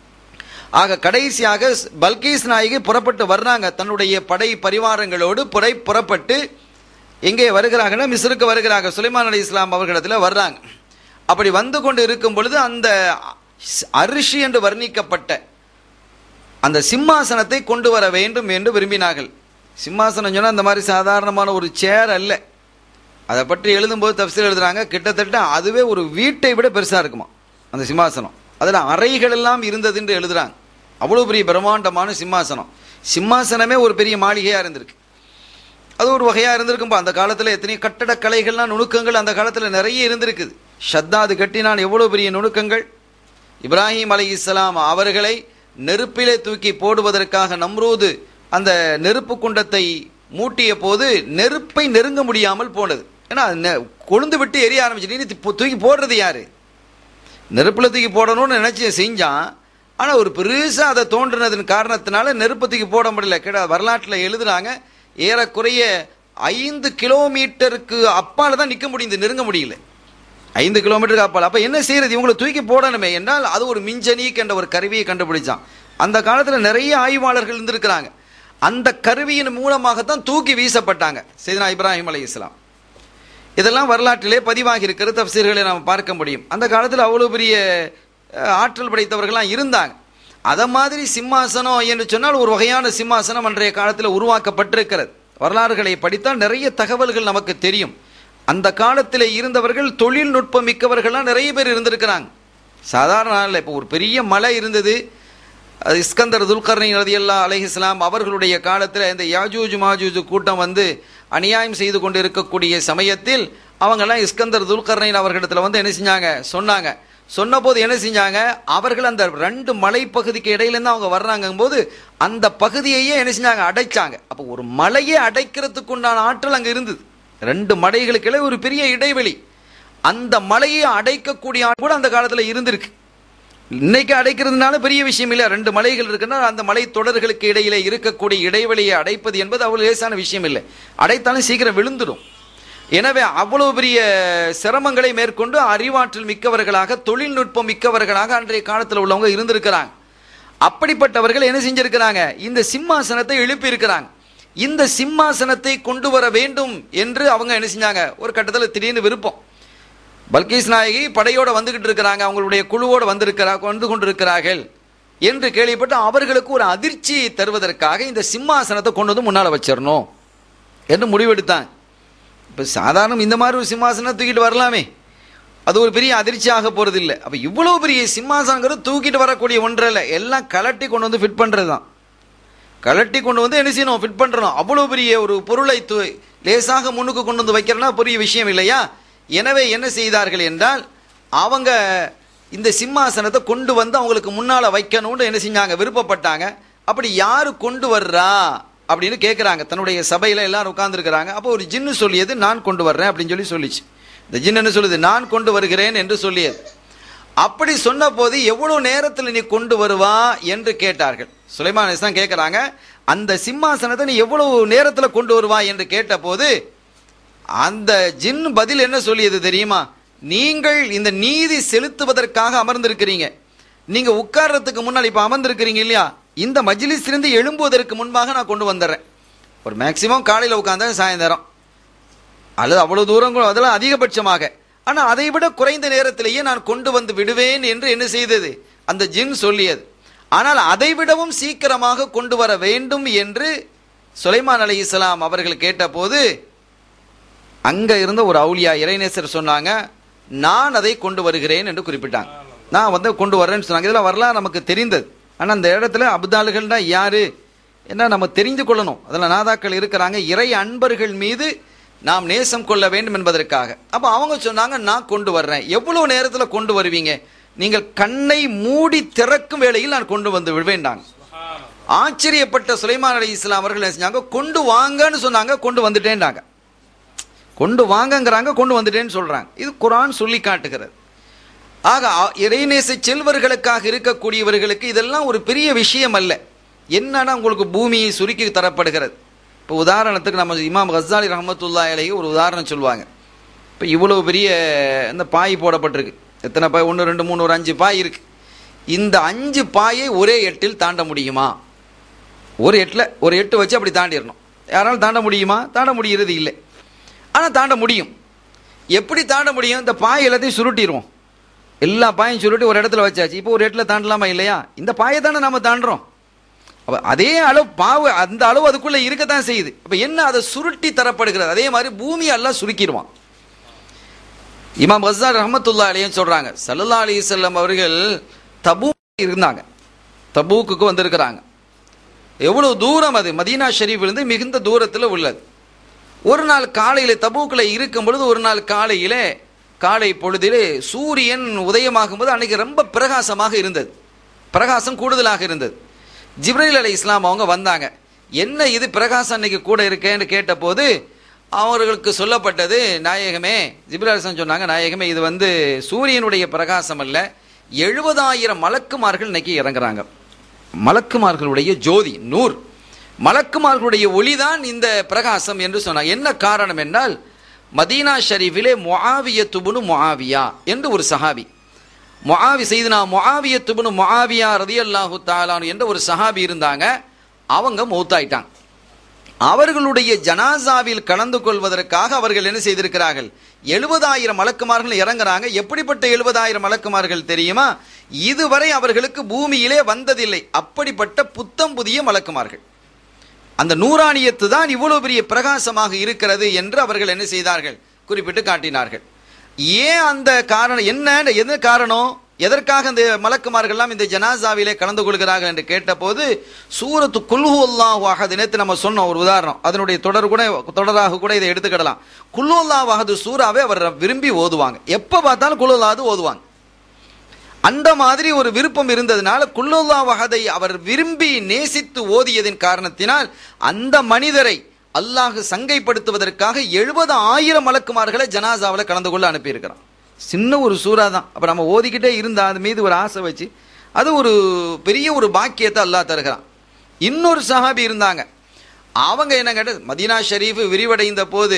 ஆக கடைசியாக பல்கீஸ் நாயகி புறப்பட்டு வர்றாங்க தன்னுடைய படை பரிவாரங்களோடு புறை புறப்பட்டு எங்கே வருகிறாங்கன்னா மிஸ்ருக்கு வருகிறாங்க சுலைமான் அலி இஸ்லாம் அவர்களிடத்தில் வர்றாங்க அப்படி வந்து கொண்டு இருக்கும் பொழுது அந்த அரிசி என்று வர்ணிக்கப்பட்ட அந்த சிம்மாசனத்தை கொண்டு வர வேண்டும் என்று விரும்பினார்கள் சிம்மாசனம் சொன்னால் அந்த மாதிரி சாதாரணமான ஒரு சேர் அல்ல அதை பற்றி எழுதும்போது தப்சீல் எழுதுறாங்க கிட்டத்தட்ட அதுவே ஒரு வீட்டை விட பெருசாக இருக்குமா அந்த சிம்மாசனம் அதில் அறைகள் எல்லாம் இருந்தது என்று எழுதுறாங்க அவ்வளோ பெரிய பிரம்மாண்டமான சிம்மாசனம் சிம்மாசனமே ஒரு பெரிய மாளிகையாக இருந்திருக்கு அது ஒரு வகையாக இருந்திருக்கும்பா அந்த காலத்தில் எத்தனையோ கட்டடக்கலைகள்லாம் நுணுக்கங்கள் அந்த காலத்தில் நிறைய இருந்திருக்குது ஷத்தாது கட்டினான் எவ்வளோ பெரிய நுணுக்கங்கள் இப்ராஹிம் அலை இஸ்லாம் அவர்களை நெருப்பிலே தூக்கி போடுவதற்காக நம்ரூது அந்த நெருப்பு குண்டத்தை மூட்டிய போது நெருப்பை நெருங்க முடியாமல் போனது ஏன்னா நெ- கொழுந்து விட்டு எரிய ஆரம்பிச்சு நீ தூக்கி போடுறது யாரு நெருப்புல தூக்கி போடணும்னு நினைச்சு செஞ்சான் ஆனா ஒரு பெருசா அதை தோன்றினதன் காரணத்தினால நெருப்பு தூக்கி போட முடியல கிட வரலாற்றில் எழுதுறாங்க ஏறக்குறைய ஐந்து கிலோமீட்டருக்கு அப்பால தான் நிற்க முடியுது நெருங்க முடியல ஐந்து கிலோமீட்டருக்கு அப்பால் அப்ப என்ன செய்யறது இவங்களை தூக்கி போடணுமே என்றால் அது ஒரு மிஞ்சனீக் என்ற ஒரு கருவியை கண்டுபிடிச்சான் அந்த காலத்துல நிறைய ஆய்வாளர்கள் இருந்திருக்கிறாங்க அந்த கருவியின் மூலமாகத்தான் தூக்கி வீசப்பட்டாங்க செய்தனா இப்ராஹிம் அலை இஸ்லாம் இதெல்லாம் வரலாற்றிலே பதிவாகி இருக்கிற தப்சீர்களை நாம் பார்க்க முடியும் அந்த காலத்தில் அவ்வளோ பெரிய அஹ், ஆற்றல் படைத்தவர்கள்லாம் இருந்தாங்க அதை மாதிரி சிம்மாசனம் என்று சொன்னால் ஒரு வகையான சிம்மாசனம் அன்றைய காலத்தில் உருவாக்கப்பட்டிருக்கிறது வரலாறுகளை படித்தால் நிறைய தகவல்கள் நமக்கு தெரியும் அந்த காலத்தில் இருந்தவர்கள் தொழில்நுட்பம் மிக்கவர்கள்லாம் நிறைய பேர் இருந்திருக்கிறாங்க சாதாரண நாளில் இப்போ ஒரு பெரிய மலை இருந்தது அது இஸ்கந்தர் துல்கர்னி ரதியல்லா அலைஹிஸ்லாம் அவர்களுடைய காலத்தில் இந்த யாஜூஜ் மாஜூஜ் கூட்டம் வந்து அநியாயம் செய்து கொண்டு இருக்கக்கூடிய சமயத்தில் அவங்கெல்லாம் இஸ்கந்தர் துல்கர்னைன் அவர்களிடத்தில் வந்து என்ன செஞ்சாங்க சொன்னாங்க சொன்னபோது என்ன செஞ்சாங்க அவர்கள் அந்த ரெண்டு மலைப்பகுதிக்கு இடையிலேருந்து அவங்க வர்றாங்கும் போது அந்த பகுதியையே என்ன செஞ்சாங்க அடைச்சாங்க அப்போ ஒரு மலையை அடைக்கிறதுக்கு உண்டான ஆற்றல் அங்கே இருந்தது ரெண்டு மலைகளுக்கு இடையே ஒரு பெரிய இடைவெளி அந்த மலையை அடைக்கக்கூடிய ஆள் கூட அந்த காலத்தில் இருந்திருக்கு இன்னைக்கு அடைக்கிறதுனால பெரிய விஷயம் இல்லை ரெண்டு மலைகள் இருக்குன்னா அந்த மலை தொடர்களுக்கு இடையிலே இருக்கக்கூடிய இடைவெளியை அடைப்பது என்பது அவ்வளவு லேசான விஷயம் இல்லை அடைத்தாலும் சீக்கிரம் விழுந்துடும் எனவே அவ்வளவு பெரிய சிரமங்களை மேற்கொண்டு அறிவாற்றல் மிக்கவர்களாக தொழில்நுட்பம் மிக்கவர்களாக அன்றைய காலத்தில் உள்ளவங்க இருந்திருக்கிறாங்க அப்படிப்பட்டவர்கள் என்ன செஞ்சிருக்கிறாங்க இந்த சிம்மாசனத்தை எழுப்பி இருக்கிறாங்க இந்த சிம்மாசனத்தை கொண்டு வர வேண்டும் என்று அவங்க என்ன செஞ்சாங்க ஒரு கட்டத்தில் திடீர்னு விருப்பம் பல்கீஸ் நாயகி படையோட வந்துகிட்டு இருக்கிறாங்க அவங்களுடைய குழுவோடு வந்திருக்கிறா வந்து கொண்டிருக்கிறார்கள் என்று கேள்விப்பட்டு அவர்களுக்கு ஒரு அதிர்ச்சி தருவதற்காக இந்த சிம்மாசனத்தை கொண்டு வந்து முன்னால் வச்சிடணும் என்று முடிவெடுத்தாங்க இப்போ சாதாரண இந்த மாதிரி ஒரு சிம்மாசனம் தூக்கிட்டு வரலாமே அது ஒரு பெரிய அதிர்ச்சி ஆக போகிறது இல்லை அப்போ இவ்வளோ பெரிய சிம்மாசனங்கிறது தூக்கிட்டு வரக்கூடிய ஒன்றல்ல எல்லாம் கலட்டி கொண்டு வந்து ஃபிட் பண்ணுறது தான் கலட்டி கொண்டு வந்து என்ன செய்யணும் ஃபிட் பண்ணுறோம் அவ்வளோ பெரிய ஒரு பொருளை து லேசாக முன்னுக்கு கொண்டு வந்து வைக்கிறனா பெரிய விஷயம் இல்லையா எனவே என்ன செய்தார்கள் என்றால் அவங்க இந்த சிம்மாசனத்தை கொண்டு வந்து அவங்களுக்கு முன்னால் வைக்கணும்னு என்ன செஞ்சாங்க விருப்பப்பட்டாங்க அப்படி யாரு கொண்டு வர்றா அப்படின்னு கேட்குறாங்க தன்னுடைய சபையில் எல்லாரும் உட்கார்ந்துருக்கிறாங்க அப்போ ஒரு ஜின்னு சொல்லியது நான் கொண்டு வர்றேன் அப்படின்னு சொல்லி சொல்லிச்சு இந்த ஜின் என்ன சொல்லுது நான் கொண்டு வருகிறேன் என்று சொல்லியது அப்படி சொன்ன போது எவ்வளவு நேரத்தில் நீ கொண்டு வருவா என்று கேட்டார்கள் சுலைமான் தான் கேட்குறாங்க அந்த சிம்மாசனத்தை நீ எவ்வளவு நேரத்தில் கொண்டு வருவா என்று கேட்டபோது அந்த ஜின் பதில் என்ன சொல்லியது தெரியுமா நீங்கள் இந்த நீதி செலுத்துவதற்காக அமர்ந்திருக்கிறீங்க நீங்க உட்கார்றதுக்கு முன்னால் இப்ப அமர்ந்திருக்கிறீங்க இல்லையா இந்த மஜ்லிஸிலிருந்து எழும்புவதற்கு முன்பாக நான் கொண்டு வந்துடுறேன் ஒரு மேக்சிமம் காலையில் உட்காந்தா சாயந்தரம் அல்லது அவ்வளவு தூரம் கூட அதெல்லாம் அதிகபட்சமாக ஆனால் அதை விட குறைந்த நேரத்திலேயே நான் கொண்டு வந்து விடுவேன் என்று என்ன செய்தது அந்த ஜின் சொல்லியது ஆனால் அதை விடவும் சீக்கிரமாக கொண்டு வர வேண்டும் என்று சுலைமான் அலி இஸ்லாம் அவர்கள் கேட்டபோது அங்க இருந்த ஒரு அவுலியா இறைநேசர் சொன்னாங்க நான் அதை கொண்டு வருகிறேன் என்று குறிப்பிட்டாங்க நான் வந்து கொண்டு வர்றேன்னு சொன்னாங்க இதெல்லாம் வரலாம் நமக்கு தெரிந்தது ஆனால் அந்த இடத்துல அப்தால்கள்னா யாரு என்ன நம்ம தெரிந்து கொள்ளணும் அதில் நாதாக்கள் இருக்கிறாங்க இறை அன்பர்கள் மீது நாம் நேசம் கொள்ள வேண்டும் என்பதற்காக அப்போ அவங்க சொன்னாங்க நான் கொண்டு வர்றேன் எவ்வளவு நேரத்தில் கொண்டு வருவீங்க நீங்கள் கண்ணை மூடி திறக்கும் வேளையில் நான் கொண்டு வந்து விடுவேண்டாங்க ஆச்சரியப்பட்ட சுலைமான் அலி இஸ்லாம் அவர்கள் என்ன செஞ்சாங்க கொண்டு வாங்கன்னு சொன்னாங்க கொண்டு வந்துட்டேன்டாங்க கொண்டு வாங்கங்கிறாங்க கொண்டு வந்துட்டேன்னு சொல்றாங்க இது குரான் சொல்லி காட்டுகிறது ஆக அ- இறைநேச செல்வர்களுக்காக இருக்கக்கூடியவர்களுக்கு இதெல்லாம் ஒரு பெரிய விஷயம் அல்ல என்னன்னா உங்களுக்கு பூமியை சுருக்கி தரப்படுகிறது இப்போ உதாரணத்துக்கு நம்ம இமாம் கசாலி ரஹமத்துல்லா அலைஹி ஒரு உதாரணம் சொல்லுவாங்க இப்போ இவ்வளவு பெரிய இந்த பாய் போடப்பட்டிருக்கு எத்தனை பாய் ஒன்று ரெண்டு மூணு ஒரு அஞ்சு பாய் இருக்கு இந்த அஞ்சு பாயை ஒரே எட்டில் தாண்ட முடியுமா ஒரு எட்டில் ஒரு எட்டு வச்சு அப்படி தாண்டிடணும் யாராலும் தாண்ட முடியுமா தாண்ட முடிகிறது இல்லை ஆனால் தாண்ட முடியும் எப்படி தாண்ட முடியும் இந்த பாய் எல்லாத்தையும் சுருட்டிடுவோம் எல்லா பாயும் சுருட்டி ஒரு இடத்துல வச்சாச்சு இப்போ ஒரு இடத்துல தாண்டலாமா இல்லையா இந்த பாயை தானே நம்ம தாண்டுறோம் அப்ப அதே அளவு பாவு அந்த அளவு அதுக்குள்ள இருக்கத்தான் செய்யுது அப்ப என்ன அதை சுருட்டி தரப்படுகிறது அதே மாதிரி பூமி எல்லாம் சுருக்கிடுவான் இமாம் ஹசார் ரஹமத்துல்லா அலையும் சொல்றாங்க சல்லல்லா அலி செல்லம் அவர்கள் தபூ இருந்தாங்க தபூக்குக்கு வந்திருக்கிறாங்க எவ்வளவு தூரம் அது மதீனா ஷெரீஃபிலிருந்து மிகுந்த தூரத்தில் உள்ளது ஒரு நாள் காலையில் தபூக்கில் இருக்கும் பொழுது ஒரு நாள் காலையிலே காலை பொழுதிலே சூரியன் உதயமாகும் போது அன்னைக்கு ரொம்ப பிரகாசமாக இருந்தது பிரகாசம் கூடுதலாக இருந்தது ஜிப்ரைல் அலை இஸ்லாம் அவங்க வந்தாங்க என்ன இது பிரகாசம் அன்னைக்கு கூட இருக்கேன்னு கேட்டபோது அவர்களுக்கு சொல்லப்பட்டது நாயகமே ஜிப்ரல் அலிஸ்லாம் சொன்னாங்க நாயகமே இது வந்து சூரியனுடைய பிரகாசம் அல்ல எழுபதாயிரம் மலக்குமார்கள் இன்னைக்கு இறங்குறாங்க மலக்குமார்களுடைய ஜோதி நூர் மலக்குமார்களுடைய ஒளிதான் இந்த பிரகாசம் என்று சொன்னார் என்ன காரணம் என்றால் மதீனா ஷரீஃபிலே முஆவியத்துபுனு முஆவியா என்று ஒரு சஹாபி முஆவி செய்தனா முஆவியத்துபுனு முஆவியா ரதியல்லாஹு தாலானு என்ற ஒரு சஹாபி இருந்தாங்க அவங்க மௌத்தாயிட்டாங்க அவர்களுடைய ஜனாசாவில் கலந்து கொள்வதற்காக அவர்கள் என்ன செய்திருக்கிறார்கள் எழுபதாயிரம் மலக்குமார்கள் இறங்குறாங்க எப்படிப்பட்ட எழுபதாயிரம் மலக்குமார்கள் தெரியுமா இதுவரை அவர்களுக்கு பூமியிலே வந்ததில்லை அப்படிப்பட்ட புத்தம் புதிய மலக்குமார்கள் அந்த நூறாணியத்து தான் இவ்வளவு பெரிய பிரகாசமாக இருக்கிறது என்று அவர்கள் என்ன செய்தார்கள் குறிப்பிட்டு காட்டினார்கள் ஏன் அந்த காரணம் என்ன எது காரணம் எதற்காக இந்த மலக்குமார்கள்லாம் இந்த ஜனாசாவிலே கலந்து கொள்கிறார்கள் என்று கேட்டபோது சூரத்து குல்ஹு அல்லாஹ் வாஹது நேற்று நம்ம சொன்னோம் ஒரு உதாரணம் அதனுடைய தொடர் கூட தொடராக கூட இதை எடுத்துக்கிடலாம் குல்லு அல்லாஹ் வாஹது சூறாவே அவர் விரும்பி ஓதுவாங்க எப்போ பார்த்தாலும் குல்லு அல்லாஹ் ஓதுவாங்க அந்த மாதிரி ஒரு விருப்பம் இருந்ததுனால குல்லுல்லா வகதை அவர் விரும்பி நேசித்து ஓதியதின் காரணத்தினால் அந்த மனிதரை அல்லாஹ் சங்கைப்படுத்துவதற்காக எழுபது ஆயிரம் மலக்குமார்களை ஜனாசாவில் கலந்து கொள்ள அனுப்பியிருக்கிறான் சின்ன ஒரு சூறா தான் அப்போ நம்ம ஓதிக்கிட்டே இருந்தால் அது மீது ஒரு ஆசை வச்சு அது ஒரு பெரிய ஒரு பாக்கியத்தை அல்லாஹ் தருகிறான் இன்னொரு சஹாபி இருந்தாங்க அவங்க என்ன கேட்ட மதீனா ஷரீஃப் விரிவடைந்த போது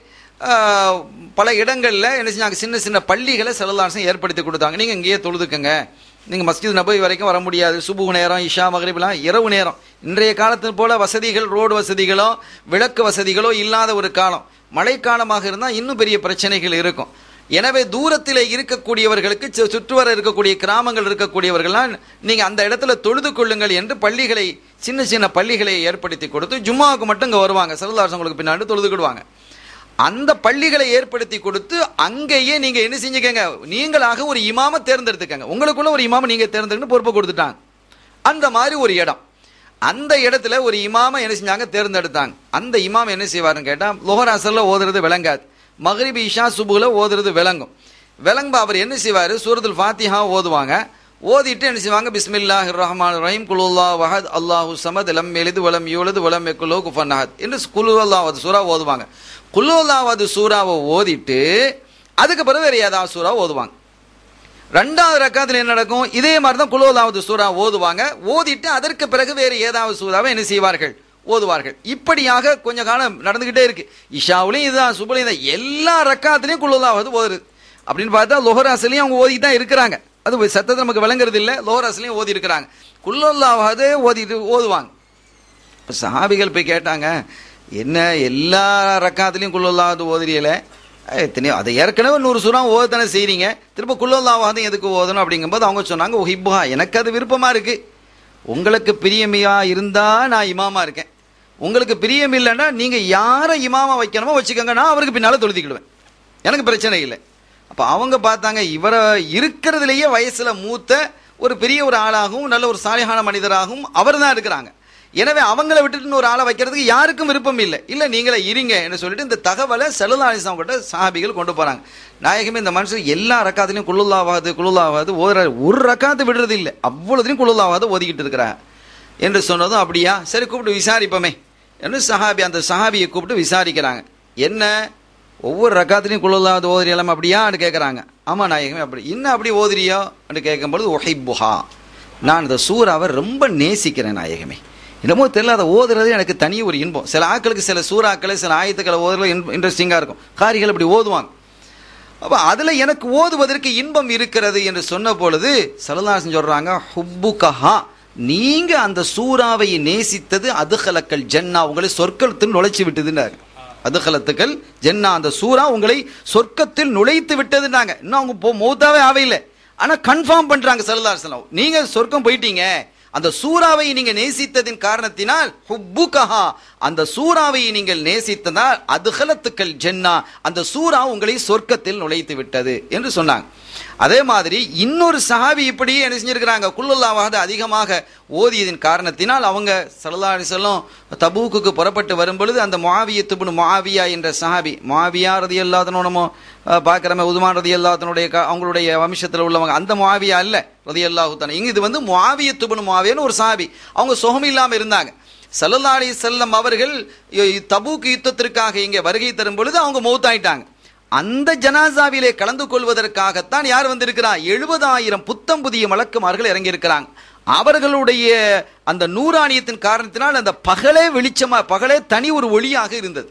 ஆஹ், பல இடங்களில் என்ன செஞ்சாங்க சின்ன சின்ன பள்ளிகளை செல்லலாசம் ஏற்படுத்தி கொடுத்தாங்க நீங்கள் இங்கேயே தொழுதுக்கங்க நீங்கள் மஸ்ஜித் நபி வரைக்கும் வர முடியாது சுபு நேரம் இஷா மகரிப்லாம் இரவு நேரம் இன்றைய காலத்து போல வசதிகள் ரோடு வசதிகளோ விளக்கு வசதிகளோ இல்லாத ஒரு காலம் மழைக்காலமாக இருந்தால் இன்னும் பெரிய பிரச்சனைகள் இருக்கும் எனவே தூரத்தில் இருக்கக்கூடியவர்களுக்கு சு- சுற்றுவர இருக்கக்கூடிய கிராமங்கள் இருக்கக்கூடியவர்கள்லாம் நீங்கள் அந்த இடத்துல தொழுது கொள்ளுங்கள் என்று பள்ளிகளை சின்ன சின்ன பள்ளிகளை ஏற்படுத்தி கொடுத்து ஜும்மாவுக்கு மட்டும் இங்கே வருவாங்க செல்வதாசங்களுக்கு பின்னாடி தொழுதுக்கிடுவாங்க அந்த பள்ளிகளை ஏற்படுத்தி கொடுத்து அங்கேயே நீங்க என்ன செஞ்சுக்கங்க நீங்களாக ஒரு இமாம தேர்ந்தெடுத்துக்கங்க உங்களுக்குள்ள ஒரு இமாம நீங்க தேர்ந்தெடுத்து பொறுப்பை கொடுத்துட்டாங்க அந்த மாதிரி ஒரு இடம் அந்த இடத்துல ஒரு இமாம என்ன செஞ்சாங்க தேர்ந்தெடுத்தாங்க அந்த இமாம் என்ன செய்வாருன்னு கேட்டா லோஹர் அசல்ல ஓதுறது விளங்காது மகரிபி இஷா சுபுல ஓதுறது விளங்கும் விளங்கும்பா அவர் என்ன செய்வாரு சூரத்துல் ஃபாத்திஹா ஓதுவாங்க ஓதிட்டு என்ன செய்வாங்க பிஸ்மில்லாஹ் ரஹ்மான் ரஹீம் குலுல்லா வஹத் அல்லாஹு சமத் லம் எலிது வலம் யூலது வலம் எக்குலோ குஃபன்னஹத் என்று குலு அல்லாவது சூறா ஓதுவாங்க குலு அல்லாவது சூறாவை ஓதிட்டு அதுக்கு பிறகு வேற ஏதாவது சூறா ஓதுவாங்க ரெண்டாவது ரக்காத்துல என்ன நடக்கும் இதே மாதிரி தான் குலோலாவது சூறா ஓதுவாங்க ஓதிட்டு அதற்கு பிறகு வேறு ஏதாவது சூறாவை என்ன செய்வார்கள் ஓதுவார்கள் இப்படியாக கொஞ்ச காலம் நடந்துகிட்டே இருக்கு இஷாவுலையும் இதுதான் சுபலையும் தான் எல்லா ரக்காத்துலையும் குலோலாவது ஓதுது அப்படின்னு பார்த்தா லோஹராசிலையும் அவங்க ஓதிட்டு தான் இருக்கிறாங்க அது சத்தத்தை நமக்கு விளங்குறது இல்லை லோஹராசிலையும் ஓதி இருக்கிறாங்க குல்லோல்லாவது ஓதிட்டு ஓதுவாங்க இப்போ சஹாபிகள் போய் கேட்டாங்க என்ன எல்லா ரக்காத்துலையும் குல்லல்லாவது ஓதுறீல எத்தனையோ அதை ஏற்கனவே நூறு சூறா ஓதத்தானே செய்றீங்க திரும்ப குல்லல்லாவது எதுக்கு ஓதணும் அப்படிங்கும்போது அவங்க சொன்னாங்க ஹிப்புஹா எனக்கு அது விருப்பமா இருக்கு உங்களுக்கு பிரியமியா இருந்தா நான் இமாமா இருக்கேன் உங்களுக்கு பிரியம் இல்லைன்னா நீங்க யாரை இமாமா வைக்கணுமோ வச்சுக்கோங்க நான் அவருக்கு பின்னால தொழுதிக்கிடுவேன் எனக்கு பிரச்சனை இல்லை அப்போ அவங்க பார்த்தாங்க இவரை இருக்கிறதுலேயே வயசுல மூத்த ஒரு பெரிய ஒரு ஆளாகவும் நல்ல ஒரு சாலிகான மனிதராகவும் அவர் தான் இருக்கிறாங்க எனவே அவங்கள விட்டுட்டு ஒரு ஆளை வைக்கிறதுக்கு யாருக்கும் விருப்பம் இல்லை இல்லை நீங்களே இருங்க என்று சொல்லிட்டு இந்த தகவலை செலுலாலிசம் கிட்ட சாபிகள் கொண்டு போறாங்க நாயகமே இந்த மனுஷன் எல்லா ரக்காத்துலையும் குழுலாவாது குழுலாவாது ஒரு ஒரு ரக்காத்து விடுறது இல்லை அவ்வளோதையும் குழுலாவாது ஓதிக்கிட்டு இருக்கிறாங்க என்று சொன்னதும் அப்படியா சரி கூப்பிட்டு விசாரிப்போமே என்று சஹாபி அந்த சஹாபியை கூப்பிட்டு விசாரிக்கிறாங்க என்ன ஒவ்வொரு ரக்காத்துலையும் குழுலாவது ஓதுறியலாம் அப்படியான்னு கேட்குறாங்க ஆமாம் நாயகமே அப்படி இன்னும் அப்படி ஓதுறியோ அப்படின்னு கேட்கும்பொழுது ஒஹைபுஹா நான் இந்த சூறாவை ரொம்ப நேசிக்கிறேன் நாயகமே என்னமோ தெரியல அதை ஓதுறது எனக்கு தனி ஒரு இன்பம் சில ஆட்களுக்கு சில சூறாக்களை சில ஆயத்துக்களை ஓதுறது இன்ட்ரெஸ்டிங்காக இருக்கும் காரிகள் அப்படி ஓதுவாங்க அப்போ அதில் எனக்கு ஓதுவதற்கு இன்பம் இருக்கிறது என்று சொன்ன பொழுது சலதாசன் சொல்கிறாங்க ஹுப்புகஹா நீங்க அந்த சூறாவை நேசித்தது அதுகலக்கல் ஜன்னா உங்களை சொர்க்கத்தில் நுழைச்சு விட்டதுன்னாங்க அதுகலத்துக்கள் ஜன்னா அந்த சூறா உங்களை சொர்க்கத்தில் நுழைத்து விட்டதுன்னாங்க இன்னும் அவங்க போ மௌத்தாவே ஆவையில்லை ஆனா கன்ஃபார்ம் பண்றாங்க சலதாசனம் நீங்க சொர்க்கம் போயிட்டீங்க அந்த சூறாவை நீங்க நேசித்ததின் காரணத்தினால் ஹுப்புகஹா அந்த சூறாவை நீங்கள் நேசித்ததால் அதுகலத்துக்கள் ஜென்னா அந்த சூறா உங்களை சொர்க்கத்தில் நுழைத்து விட்டது என்று சொன்னாங்க அதே மாதிரி இன்னொரு சஹாபி இப்படியே என்ன செஞ்சிருக்கிறாங்க குல்லுல்லாவாக அதிகமாக ஓதியதின் காரணத்தினால் அவங்க சல்லல்லாஹு செல்லும் தபூக்குக்கு புறப்பட்டு வரும் பொழுது அந்த முஆவியத்துபுன் முஆவியா என்ற சஹாபி முஆவியா ரதி அல்லாதனோ நம்ம பார்க்குறமே உதுமான் ரதி அல்லாதனுடைய அவங்களுடைய வம்சத்தில் உள்ளவங்க அந்த முஆவியா அல்ல ரதி அல்லாஹு தானே இங்க இது வந்து முஆவியத்துபுன் முஆவியான்னு ஒரு சஹாபி அவங்க சுகம் இல்லாமல் இருந்தாங்க சல்லல்லா அலி செல்லம் அவர்கள் தபூக்கு யுத்தத்திற்காக இங்கே வருகை தரும் பொழுது அவங்க மௌத்தாயிட்டாங்க அந்த ஜனாசாவிலே கலந்து கொள்வதற்காகத்தான் யார் வந்திருக்கிறார் எழுபதாயிரம் புத்தம் புதிய மலக்குமார்கள் இறங்கியிருக்கிறாங்க அவர்களுடைய அந்த நூறாணியத்தின் காரணத்தினால் அந்த பகலே வெளிச்சமா பகலே தனி ஒரு ஒளியாக இருந்தது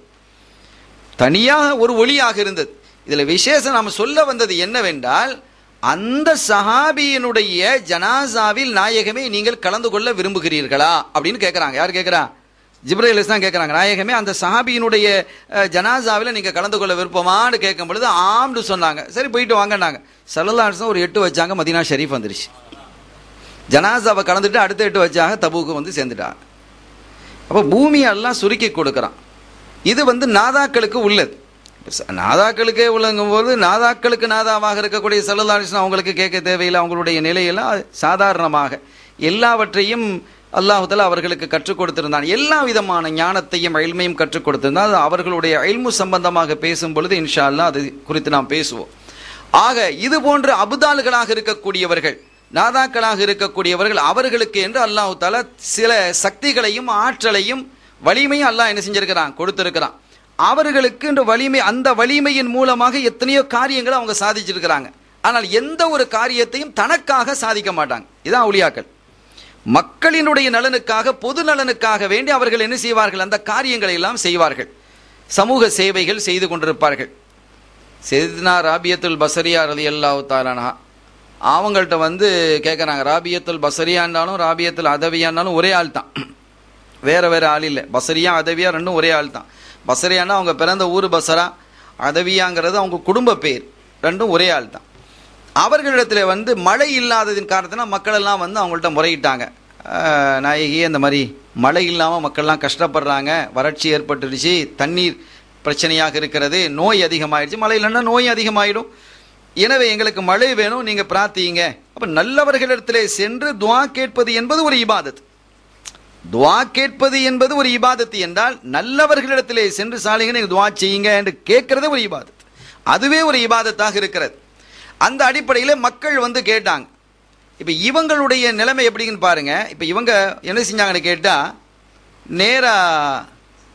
தனியாக ஒரு ஒளியாக இருந்தது இதுல விசேஷம் நாம் சொல்ல வந்தது என்னவென்றால் அந்த சஹாபியினுடைய ஜனாசாவில் நாயகமே நீங்கள் கலந்து கொள்ள விரும்புகிறீர்களா அப்படின்னு கேட்குறாங்க யார் கேட்குறா ஜிப்ரேல் தான் கேட்குறாங்க நாயகமே அந்த சஹாபியினுடைய ஜனாசாவில் நீங்கள் கலந்து கொள்ள விருப்பமான்னு கேட்கும் பொழுது ஆம்னு சொன்னாங்க சரி போயிட்டு வாங்கினாங்க சல்லல்லாசம் ஒரு எட்டு வச்சாங்க மதினா ஷெரீஃப் வந்துருச்சு ஜனாசாவை கலந்துட்டு அடுத்த எட்டு வச்சாங்க தபுக்கு வந்து சேர்ந்துட்டாங்க அப்போ பூமியெல்லாம் சுருக்கி கொடுக்குறான் இது வந்து நாதாக்களுக்கு உள்ளது நாதாக்களுக்கே உள்ளங்கும் போது நாதாக்களுக்கு நாதாவாக இருக்கக்கூடிய சல்லல்லாசன் அவங்களுக்கு கேட்க தேவையில்லை அவங்களுடைய நிலையெல்லாம் சாதாரணமாக எல்லாவற்றையும் அல்லாஹுதலா அவர்களுக்கு கற்றுக் கொடுத்திருந்தான் எல்லா விதமான ஞானத்தையும் அயல்மையும் கற்றுக் கொடுத்திருந்தான் அது அவர்களுடைய அயல்மு சம்பந்தமாக பேசும் பொழுது இன்ஷா அல்லா அது குறித்து நாம் பேசுவோம் ஆக இது போன்ற அபுதால்களாக இருக்கக்கூடியவர்கள் நாதாக்களாக இருக்கக்கூடியவர்கள் அவர்களுக்கு என்று அல்லாஹு தாலா சில சக்திகளையும் ஆற்றலையும் வலிமையும் அல்லாஹ் என்ன செஞ்சிருக்கிறான் கொடுத்திருக்கிறான் அவர்களுக்கு இந்த வலிமை அந்த வலிமையின் மூலமாக எத்தனையோ காரியங்களை அவங்க சாதிச்சிருக்கிறாங்க ஆனால் எந்த ஒரு காரியத்தையும் தனக்காக சாதிக்க மாட்டாங்க இதான் அவுளியாக்கள் மக்களினுடைய நலனுக்காக பொது நலனுக்காக வேண்டி அவர்கள் என்ன செய்வார்கள் அந்த காரியங்களை எல்லாம் செய்வார்கள் சமூக சேவைகள் செய்து கொண்டிருப்பார்கள் செய்தினா ராபியத்துல் பசரியா ரலி அல்லாஹு தாலானா அவங்கள்ட்ட வந்து கேட்குறாங்க ராபியத்துல் பசரியான்னாலும் ராபியத்துல் அதவியான்னாலும் ஒரே ஆள் தான் வேற வேற ஆள் இல்லை பசரியா அதவியா ரெண்டும் ஒரே ஆள் தான் பசரியானா அவங்க பிறந்த ஊர் பசரா அதவியாங்கிறது அவங்க குடும்ப பேர் ரெண்டும் ஒரே ஆள் தான் அவர்களிடத்தில் வந்து மழை இல்லாததின் காரணத்தினால் மக்கள் எல்லாம் வந்து அவங்கள்ட்ட முறையிட்டாங்க "ஆஹ், நாயகி இந்த மாதிரி மழை இல்லாமல் மக்கள்லாம் கஷ்டப்படுறாங்க வறட்சி ஏற்பட்டுடுச்சு தண்ணீர் பிரச்சனையாக இருக்கிறது நோய் அதிகமாயிடுச்சு மழை இல்லைன்னா நோய் அதிகமாயிடும் எனவே எங்களுக்கு மழை வேணும் நீங்கள் பிரார்த்திங்க அப்போ நல்லவர்களிடத்திலே சென்று துவா கேட்பது என்பது ஒரு இபாதத் துவா கேட்பது என்பது ஒரு இபாதத்து என்றால் நல்லவர்களிடத்திலே சென்று சாலிங்க நீங்க துவா செய்யுங்க என்று கேட்கறது ஒரு இபாதத் அதுவே ஒரு இபாதத்தாக இருக்கிறது அந்த அடிப்படையில் மக்கள் வந்து கேட்டாங்க இப்போ இவங்களுடைய நிலைமை எப்படின்னு பாருங்க இப்போ இவங்க என்ன செஞ்சாங்கன்னு கேட்டால் நேராக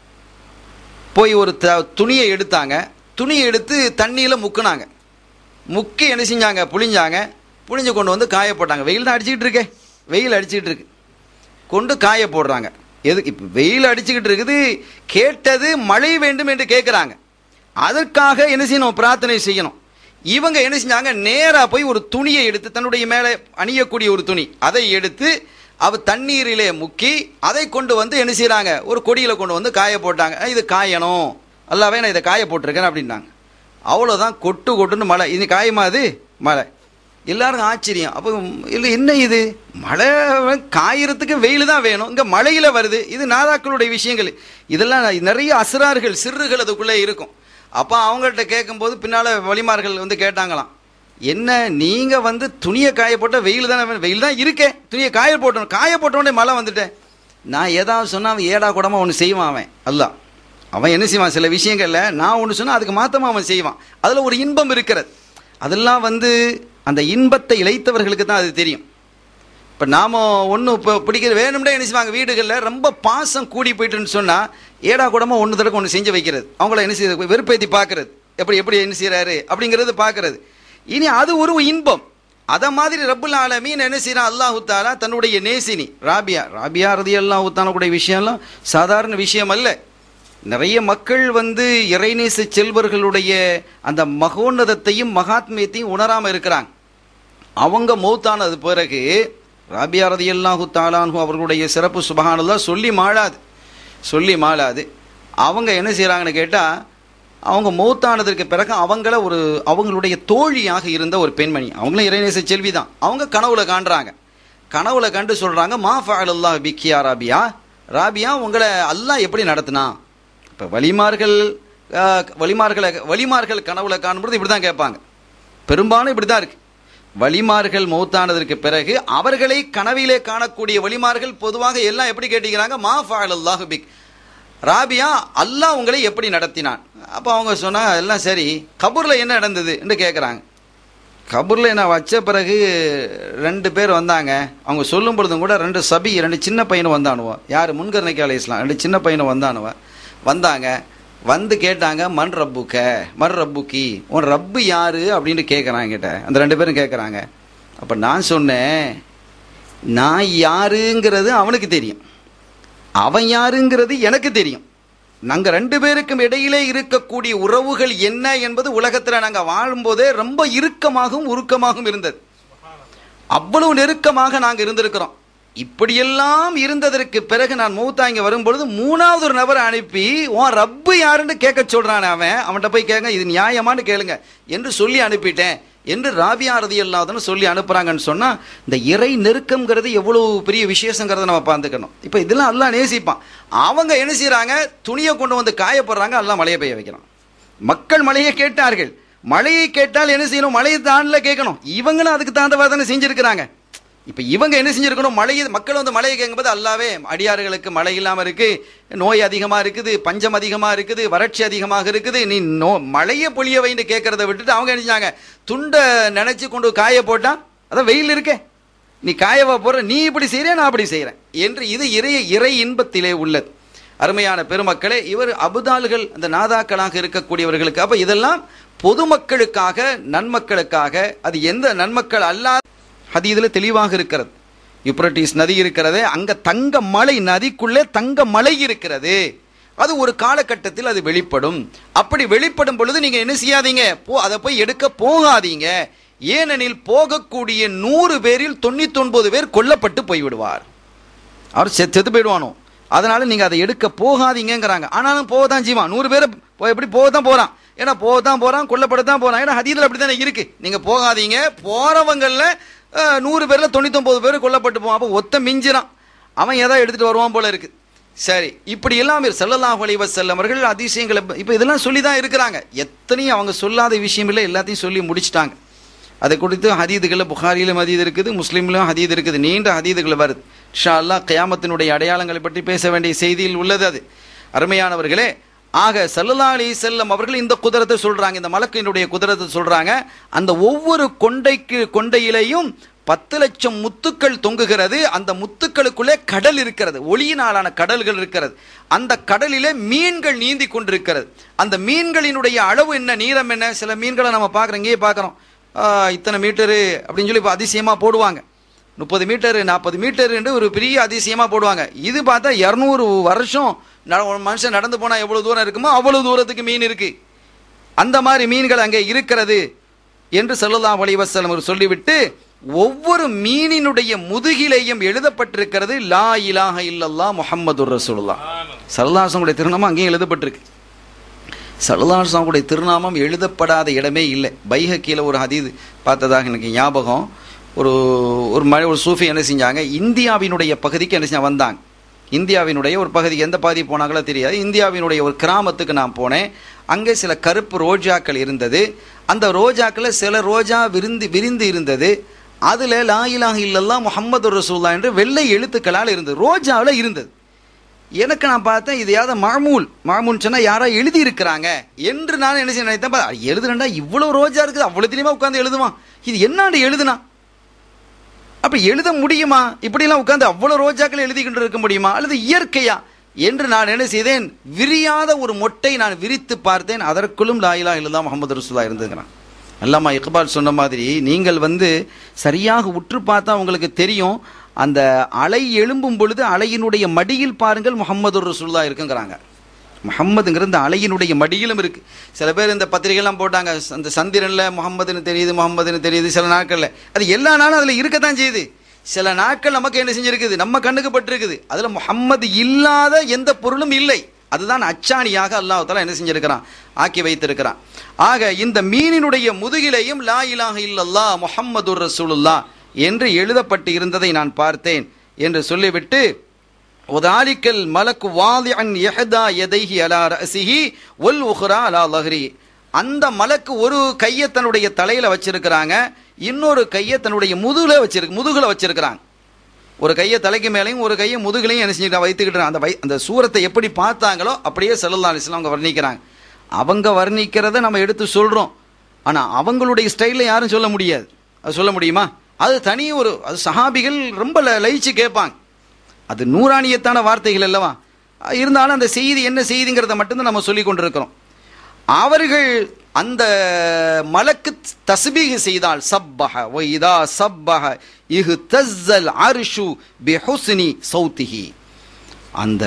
போய் ஒரு த துணியை எடுத்தாங்க துணியை எடுத்து தண்ணியில் முக்குனாங்க முக்கி என்ன செஞ்சாங்க புழிஞ்சாங்க புழிஞ்சு கொண்டு வந்து காய போட்டாங்க வெயில் தான் அடிச்சுக்கிட்டு இருக்கே வெயில் அடிச்சுக்கிட்டு இருக்கு கொண்டு காய போடுறாங்க எது இப்போ வெயில் அடிச்சுக்கிட்டு இருக்குது கேட்டது மழை வேண்டும் என்று கேட்குறாங்க அதற்காக என்ன செய்யணும் பிரார்த்தனை செய்யணும் இவங்க என்ன செஞ்சாங்க நேராக போய் ஒரு துணியை எடுத்து தன்னுடைய மேலே அணியக்கூடிய ஒரு துணி அதை எடுத்து அவ தண்ணீரிலே முக்கி அதை கொண்டு வந்து என்ன செய்கிறாங்க ஒரு கொடியில் கொண்டு வந்து காய போட்டாங்க "அஹ், இது காயணும் அல்லாவே நான் இதை காய போட்டிருக்கேன் அப்படின்னாங்க அவ்வளோதான் கொட்டு கொட்டுன்னு மழை இது காயுமா அது மழை எல்லாருக்கும் ஆச்சரியம் அப்போ இல்லை என்ன இது மழை காயறதுக்கு வெயில் தான் வேணும் இங்கே மழையில் வருது இது நாதாக்களுடைய விஷயங்கள் இதெல்லாம் நிறைய அசுரார்கள் சிறுகள் அதுக்குள்ளே இருக்கும் அப்போ அவங்கள்ட்ட கேட்கும்போது பின்னால் வழிமார்கள் வந்து கேட்டாங்களாம் என்ன நீங்கள் வந்து துணியை காய போட்டால் வெயில் தானே வேணும் வெயில் தான் இருக்கே துணியை காய போட்டோம் காய போட்ட உடனே மழை வந்துட்டேன் நான் ஏதாவது சொன்னால் அவன் ஏடா கூடமா ஒன்று செய்வான் அவன் அல்லாஹ் அவன் என்ன செய்வான் சில விஷயங்கள்ல நான் ஒன்று சொன்னால் அதுக்கு மாத்தமா அவன் செய்வான் அதில் ஒரு இன்பம் இருக்கிறது அதெல்லாம் வந்து அந்த இன்பத்தை இழைத்தவர்களுக்கு தான் அது தெரியும் இப்போ நாம ஒன்று இப்போ பிடிக்கிற வேணும்னே என்ன செய்வாங்க வீடுகளில் ரொம்ப பாசம் கூடி போயிட்டுன்னு சொன்னால் ஏடா கூடமா ஒன்று தடவை ஒன்று செஞ்சு வைக்கிறது அவங்கள என்ன செய்ய வெறுப்பேற்றி பார்க்கறது எப்படி எப்படி என்ன செய்கிறாரு அப்படிங்கிறது பார்க்கறது இனி அது ஒரு இன்பம் அதை மாதிரி ரப்புல் ஆலமீன் என்ன செய்யறான் அல்லாஹு தாலா தன்னுடைய நேசினி ராபியா ராபியா ரதி அல்லாஹு தாலாவுடைய விஷயம்லாம் சாதாரண விஷயம் அல்ல நிறைய மக்கள் வந்து இறைநேச செல்வர்களுடைய அந்த மகோன்னதத்தையும் மகாத்மியத்தையும் உணராம இருக்கிறாங்க அவங்க மௌத்தானது பிறகு ராபியா ரதி அல்லாஹு தாலான்ஹு அவர்களுடைய சிறப்பு சுபகானல்லாம் சொல்லி மாளாது சொல்லி மாளாது அவங்க என்ன செய்கிறாங்கன்னு கேட்டால் அவங்க மௌத்தானதற்கு பிறகு அவங்கள ஒரு அவங்களுடைய தோழியாக இருந்த ஒரு பெண்மணி அவங்களும் இறைநேச செல்வி தான் அவங்க கனவுல காண்றாங்க கனவுல கண்டு சொல்றாங்க மா ஃபஅலல்லாஹ் பிக்கியா ராபியா ராபியா உங்களை அல்லாஹ் எப்படி நடத்தினா இப்போ வலிமார்கள் ஆஹ், வலிமார்களை வலிமார்கள் கனவுல காணும்போது இப்படி தான் கேட்பாங்க பெரும்பாலும் இப்படி தான் இருக்கு வலிமார்கள் மௌத்தானதற்கு பிறகு அவர்களை கனவிலே காணக்கூடிய வலிமார்கள் பொதுவாக எல்லாம் எப்படி கேட்டிக்கிறாங்க மா ஃபஅலல்லாஹு பிக் ராபியா அல்லாஹ் உங்களை எப்படி நடத்தினான் அப்போ அவங்க சொன்னா எல்லாம் சரி கபூரில் என்ன நடந்தது என்று கேட்குறாங்க கபூரில் என்ன வச்ச பிறகு ரெண்டு பேர் வந்தாங்க அவங்க சொல்லும் பொழுதும் கூட ரெண்டு சபி ரெண்டு சின்ன பையனும் வந்தானுவோ யார் முன்கர்ணைக்கு அலைஸ்லாம் ரெண்டு சின்ன பையனும் வந்தானுவ வந்தாங்க வந்து கேட்டாங்க மண் ரப்புக்க மண் ரப்புக்கி உன் ரப்பு யாரு அப்படின்னு கேட்குறாங்க கிட்ட அந்த ரெண்டு பேரும் கேட்குறாங்க அப்போ நான் சொன்னேன் நான் யாருங்கிறது அவனுக்கு தெரியும் அவன் யாருங்கிறது எனக்கு தெரியும் நாங்கள் ரெண்டு பேருக்கும் இடையிலே இருக்கக்கூடிய உறவுகள் என்ன என்பது உலகத்தில் நாங்கள் வாழும்போதே ரொம்ப இறுக்கமாகவும் உருக்கமாகவும் இருந்தது அவ்வளவு நெருக்கமாக நாங்கள் இருந்திருக்கிறோம் இப்படியெல்லாம் இருந்ததற்கு பிறகு நான் மூத்தா இங்க வரும்பொழுது மூணாவது ஒரு நபரை அனுப்பி உன் ரப்பு யாருன்னு கேட்க சொல்றான் அவன் அவன்கிட்ட போய் கேட்க இது நியாயமான்னு கேளுங்க என்று சொல்லி அனுப்பிட்டேன் என்று ராபியா ரதி அல்லாதன்னு சொல்லி அனுப்புறாங்கன்னு சொன்னா இந்த இறை நெருக்கம்ங்கிறது எவ்வளவு பெரிய விசேஷங்கிறத நம்ம பார்த்துக்கணும் இப்போ இதெல்லாம் எல்லாம் நேசிப்பான் அவங்க என்ன செய்றாங்க துணியை கொண்டு வந்து காய போடுறாங்க எல்லாம் மழையை பெய்ய வைக்கிறான் மக்கள் மழையை கேட்டார்கள் மழையை கேட்டால் என்ன செய்யணும் மழையை தாண்டில் கேட்கணும் இவங்களும் அதுக்கு தகுந்தவாறு தானே செஞ்சிருக்கிறாங்க இப்போ இவங்க என்ன செஞ்சிருக்கணும் மழையை மக்கள் வந்து மழையை கேட்கும்போது அல்லாவே அடியார்களுக்கு மழை இல்லாமல் இருக்கு நோய் அதிகமாக இருக்குது பஞ்சம் அதிகமாக இருக்குது வறட்சி அதிகமாக இருக்குது நீ நோ மழையை பொழிய வைன்னு கேட்கறத விட்டுட்டு அவங்க என்ன செஞ்சாங்க துண்டை நினைச்சு கொண்டு காய போட்டா அதான் வெயில் இருக்கே நீ காயவா போற நீ இப்படி செய்யற நான் அப்படி செய்கிறேன் என்று இது இறை இறை இன்பத்திலே உள்ளது அருமையான பெருமக்களே இவர் அபுதால்கள் அந்த நாதாக்களாக இருக்கக்கூடியவர்களுக்கு அப்ப இதெல்லாம் பொதுமக்களுக்காக நன்மக்களுக்காக அது எந்த நன்மக்கள் அல்லாத ஹதீதுல தெளிவாக இருக்கிறது யுப்ரட்டிஸ் நதி இருக்கிறதே அங்க தங்க மலை நதிக்குள்ளே தங்க மலை இருக்கிறது அது ஒரு காலகட்டத்தில் அது வெளிப்படும் அப்படி வெளிப்படும் பொழுது நீங்க என்ன செய்யாதீங்க போ அதை போய் எடுக்க போகாதீங்க ஏனெனில் போகக்கூடிய நூறு பேரில் தொண்ணூத்தி ஒன்பது பேர் கொல்லப்பட்டு போய்விடுவார் அவர் செத்து செத்து போயிடுவானோ அதனால நீங்க அதை எடுக்க போகாதீங்கங்கிறாங்க ஆனாலும் போக தான் செய்வான் நூறு பேர் போ- எப்படி போக தான் போறான் ஏன்னா போக தான் போறான் கொல்லப்பட தான் போறான் ஏன்னா ஹதீதுல அப்படி தானே இருக்கு நீங்க போகாதீங்க போறவங்கல்ல அஹ், நூறு பேர்ல தொண்ணூத்தொன்பது பேர் கொல்லப்பட்டு போவான் அப்போ ஒத்த மிஞ்சிறான் அவன் எதை எடுத்துட்டு வருவான் போல இருக்கு சரி இப்படி எல்லாம் செல்லல்லாஹு அலைஹி வஸல்லம் அவர்கள் அதிசயங்களை இப்போ இதெல்லாம் சொல்லி தான் இருக்கிறாங்க எத்தனையும் அவங்க சொல்லாத விஷயம் இல்லை எல்லாத்தையும் சொல்லி முடிச்சிட்டாங்க அதை குறித்து ஹதீதுகளில் புகாரியிலும் ஹதீது இருக்குது முஸ்லீம்லையும் ஹதீது இருக்குது நீண்ட ஹதீதுகள் வருது ஷா அல்லாஹ் கியாமத்தினுடைய அடையாளங்களை பற்றி பேச வேண்டிய செய்தியில் உள்ளது அது அருமையானவர்களே ஆக சல்லல்லா அலி செல்லம் அவர்கள் இந்த குதிரத்தை சொல்றாங்க இந்த மலக்கினுடைய குதிரத்தை சொல்றாங்க அந்த ஒவ்வொரு கொண்டைக்கு கொண்டையிலையும் பத்து லட்சம் முத்துக்கள் தொங்குகிறது அந்த முத்துக்களுக்குள்ளே கடல் இருக்கிறது ஒளியினாலான கடல்கள் இருக்கிறது அந்த கடலிலே மீன்கள் நீந்தி கொண்டிருக்கிறது அந்த மீன்களினுடைய அளவு என்ன நீளம் என்ன சில மீன்களை நம்ம பார்க்குறோம் இங்கேயே பார்க்குறோம் இத்தனை மீட்டரு அப்படின்னு சொல்லி இப்போ அதிசயமாக போடுவாங்க முப்பது மீட்டரு நாற்பது மீட்டருன்னு ஒரு பெரிய அதிசயமாக போடுவாங்க இது பார்த்தா இரநூறு வருஷம் ந- ஒரு மனுஷன் நடந்து போனால் எவ்வளோ தூரம் இருக்குமோ அவ்வளோ தூரத்துக்கு மீன் இருக்கு அந்த மாதிரி மீன்கள் அங்கே இருக்கிறது என்று ஸல்லல்லாஹு அலைஹி வஸல்லம் அவர் சொல்லிவிட்டு ஒவ்வொரு மீனினுடைய முதுகிலேயும் எழுதப்பட்டிருக்கிறது லா இலாஹ இல்லல்லாஹ் முஹம்மதுர் ரசூலுல்லாஹ் சல்லாசனுடைய திருநாமம் அங்கேயும் எழுதப்பட்டிருக்கு சல்லாசனுடைய திருநாமம் எழுதப்படாத இடமே இல்லை பைஹக்கியில் ஒரு ஹதீது பார்த்ததாக எனக்கு ஞாபகம் ஒரு ஒரு மழை ஒரு சூஃபி என்ன செஞ்சாங்க இந்தியாவினுடைய பகுதிக்கு என்ன செஞ்சாங்க வந்தாங்க இந்தியாவினுடைய ஒரு பகுதி எந்த பகுதி போனாங்களோ தெரியாது இந்தியாவினுடைய ஒரு கிராமத்துக்கு நான் போனேன் அங்கே சில கருப்பு ரோஜாக்கள் இருந்தது அந்த ரோஜாக்களில் சில ரோஜா விருந்து விரிந்து இருந்தது அதில் லா இலாஹ இல்லல்லாஹ் முஹம்மது ரசூல்லா என்று வெள்ளை எழுத்துக்களால் இருந்தது ரோஜாவில் இருந்தது எனக்கு நான் பார்த்தேன் இது யாவது மாமூல் மாமூல் சொன்னா யாரோ எழுதி இருக்கிறாங்க என்று நான் என்ன செய்ய நினைத்தேன் பா, எழுதுனேன்டா இவ்வளவு ரோஜா இருக்குது அவ்வளோத்திலையுமா உட்காந்து எழுதுவான் இது என்னாண்டு எழுதுனா அப்ப எழுத முடியுமா இப்படிலாம் உட்கார்ந்து அவ்வளவு ரோஜாக்கள் எழுதிக்கிட்டு இருக்க முடியுமா அல்லது இயற்கையா என்று நான் என்ன செய்தேன் விரியாத ஒரு மொட்டை நான் விரித்து பார்த்தேன் அதற்குள்ளும் லாயிலா இல்லதா முகமது ரசூலா இருந்துங்கிறான் அல்லாமா இக்பால் சொன்ன மாதிரி நீங்கள் வந்து சரியாக உற்று பார்த்தா உங்களுக்கு தெரியும் அந்த அலை எழும்பும் பொழுது அலையினுடைய மடியில் பாருங்கள் முகமது ரசூல்லா இருக்குங்கிறாங்க முகம்மதுங்கிற இந்த அலையினுடைய மடியிலும் இருக்கு சில பேர் இந்த பத்திரிகைலாம் போட்டாங்க அந்த சந்திரன்ல முகம்மதுன்னு தெரியுது முகம்மதுன்னு தெரியுது சில நாட்கள்ல அது எல்லா நாளும் அதுல இருக்கத்தான் செய்யுது சில நாட்கள் நமக்கு என்ன செஞ்சிருக்குது நம்ம கண்ணுக்கு பட்டிருக்குது அதுல முகம்மது இல்லாத எந்த பொருளும் இல்லை அதுதான் அச்சாணியாக அல்லாஹ் தஆலா என்ன செஞ்சிருக்கிறான் ஆக்கி வைத்திருக்கிறான் ஆக இந்த மீனினுடைய முதுகிலையும் லா இலாஹ இல்லல்லாஹ் முஹம்மதுர் ரசூலுல்லாஹ் என்று எழுதப்பட்டு இருந்ததை நான் பார்த்தேன் என்று சொல்லிவிட்டு உதாலிக்கல் மலக்கு வாதிஅன் யஹதா யதைஹி அலா ரஅசிஹி வல் உஹ்ரா அலா லஹ்ரி அந்த மலக்கு ஒரு கையை தன்னுடைய தலையில வச்சிருக்கிறாங்க இன்னொரு கையை தன்னுடைய முதுகுல வச்சிருக்கு முதுகுல வச்சிருக்கிறாங்க ஒரு கையை தலைக்கு மேலேயும் ஒரு கையை முதுகுலையும் என்ன செஞ்சுட்டு வைத்துக்கிட்டு அந்த வை அந்த சூரத்தை எப்படி பார்த்தாங்களோ அப்படியே சல்லல்லா அலிஸ்லாம் அவங்க வர்ணிக்கிறாங்க அவங்க வர்ணிக்கிறத நம்ம எடுத்து சொல்றோம் ஆனா அவங்களுடைய ஸ்டைல்ல யாரும் சொல்ல முடியாது அது சொல்ல முடியுமா அது தனி ஒரு அது சஹாபிகள் ரொம்ப ல- லயிச்சு கேட்பாங்க அது நூறாணியத்தான வார்த்தைகள் அல்லவா இருந்தாலும் அந்த செய்தி என்ன செய்திங்கிறத மட்டும்தான் நம்ம சொல்லி கொண்டிருக்கிறோம் அவர்கள் அந்த மலக்கு தஸ்பீஹ் செய்தால் சப்பஹ வைதா சப்பஹ இஹு தஸ்ஸல் அர்ஷு பிஹுஸ்னி சௌத்திஹி அந்த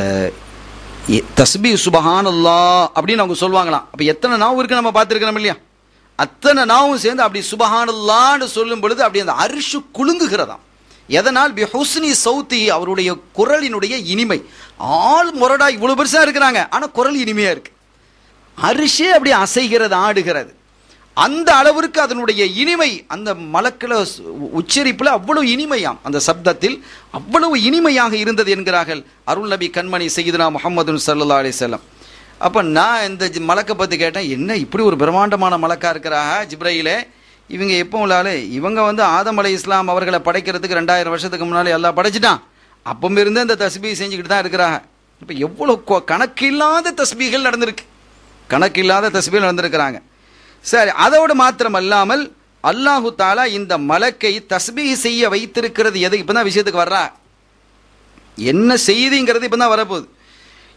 எ- தஸ்பீஹ் சுபஹானல்லாஹ் அப்படின்னு அவங்க சொல்லுவாங்களாம் அப்ப எத்தனை நாவு இருக்கு நம்ம பார்த்துருக்கிறோம் இல்லையா அத்தனை நாவும் சேர்ந்து அப்படி சுபஹானல்லான்னு சொல்லும் பொழுது அப்படி அந்த அரிஷு குலுங்குகிறதாம் எதனால் பி ஹுஸ்னி சௌத்தி அவருடைய குரலினுடைய இனிமை ஆள் முரடா இவ்வளவு பெருசா இருக்கிறாங்க ஆனா குரல் இனிமையா இருக்கு அரிஷே அப்படி அசைகிறது ஆடுகிறது அந்த அளவிற்கு அதனுடைய இனிமை அந்த மலக்கில உச்சரிப்புல அவ்வளவு இனிமையாம் அந்த சப்தத்தில் அவ்வளவு இனிமையாக இருந்தது என்கிறார்கள் அருள் நபி கண்மணி செய்யுதுனா முகமது சல்லா அலிசல்லாம் அப்ப நான் இந்த ஜி- மலக்கை பத்தி கேட்டேன் என்ன இப்படி ஒரு பிரம்மாண்டமான மலக்கா இருக்கிறாங்க ஜிப்ரையிலே இவங்க எப்போ உள்ளாலே இவங்க வந்து ஆதம் அலை இஸ்லாம் அவர்களை படைக்கிறதுக்கு ரெண்டாயிரம் வருஷத்துக்கு முன்னாலே எல்லாம் படைச்சிட்டான் அப்பம் இருந்து இந்த தஸ்பீ செஞ்சுக்கிட்டு தான் இருக்கிறாங்க இப்ப எவ்வளவு கொ- கணக்கில்லாத தஸ்பீகள் நடந்திருக்கு கணக்கில்லாத தஸ்பீகள் நடந்திருக்கிறாங்க சரி அதோடு மாத்திரம் அல்லாமல் அல்லாஹு தாலா இந்த மலக்கை தஸ்பீஹ் செய்ய வைத்திருக்கிறது எது இப்பதான் விஷயத்துக்கு வர்றா என்ன செய்திங்கிறது இப்பதான் வரப்போகுது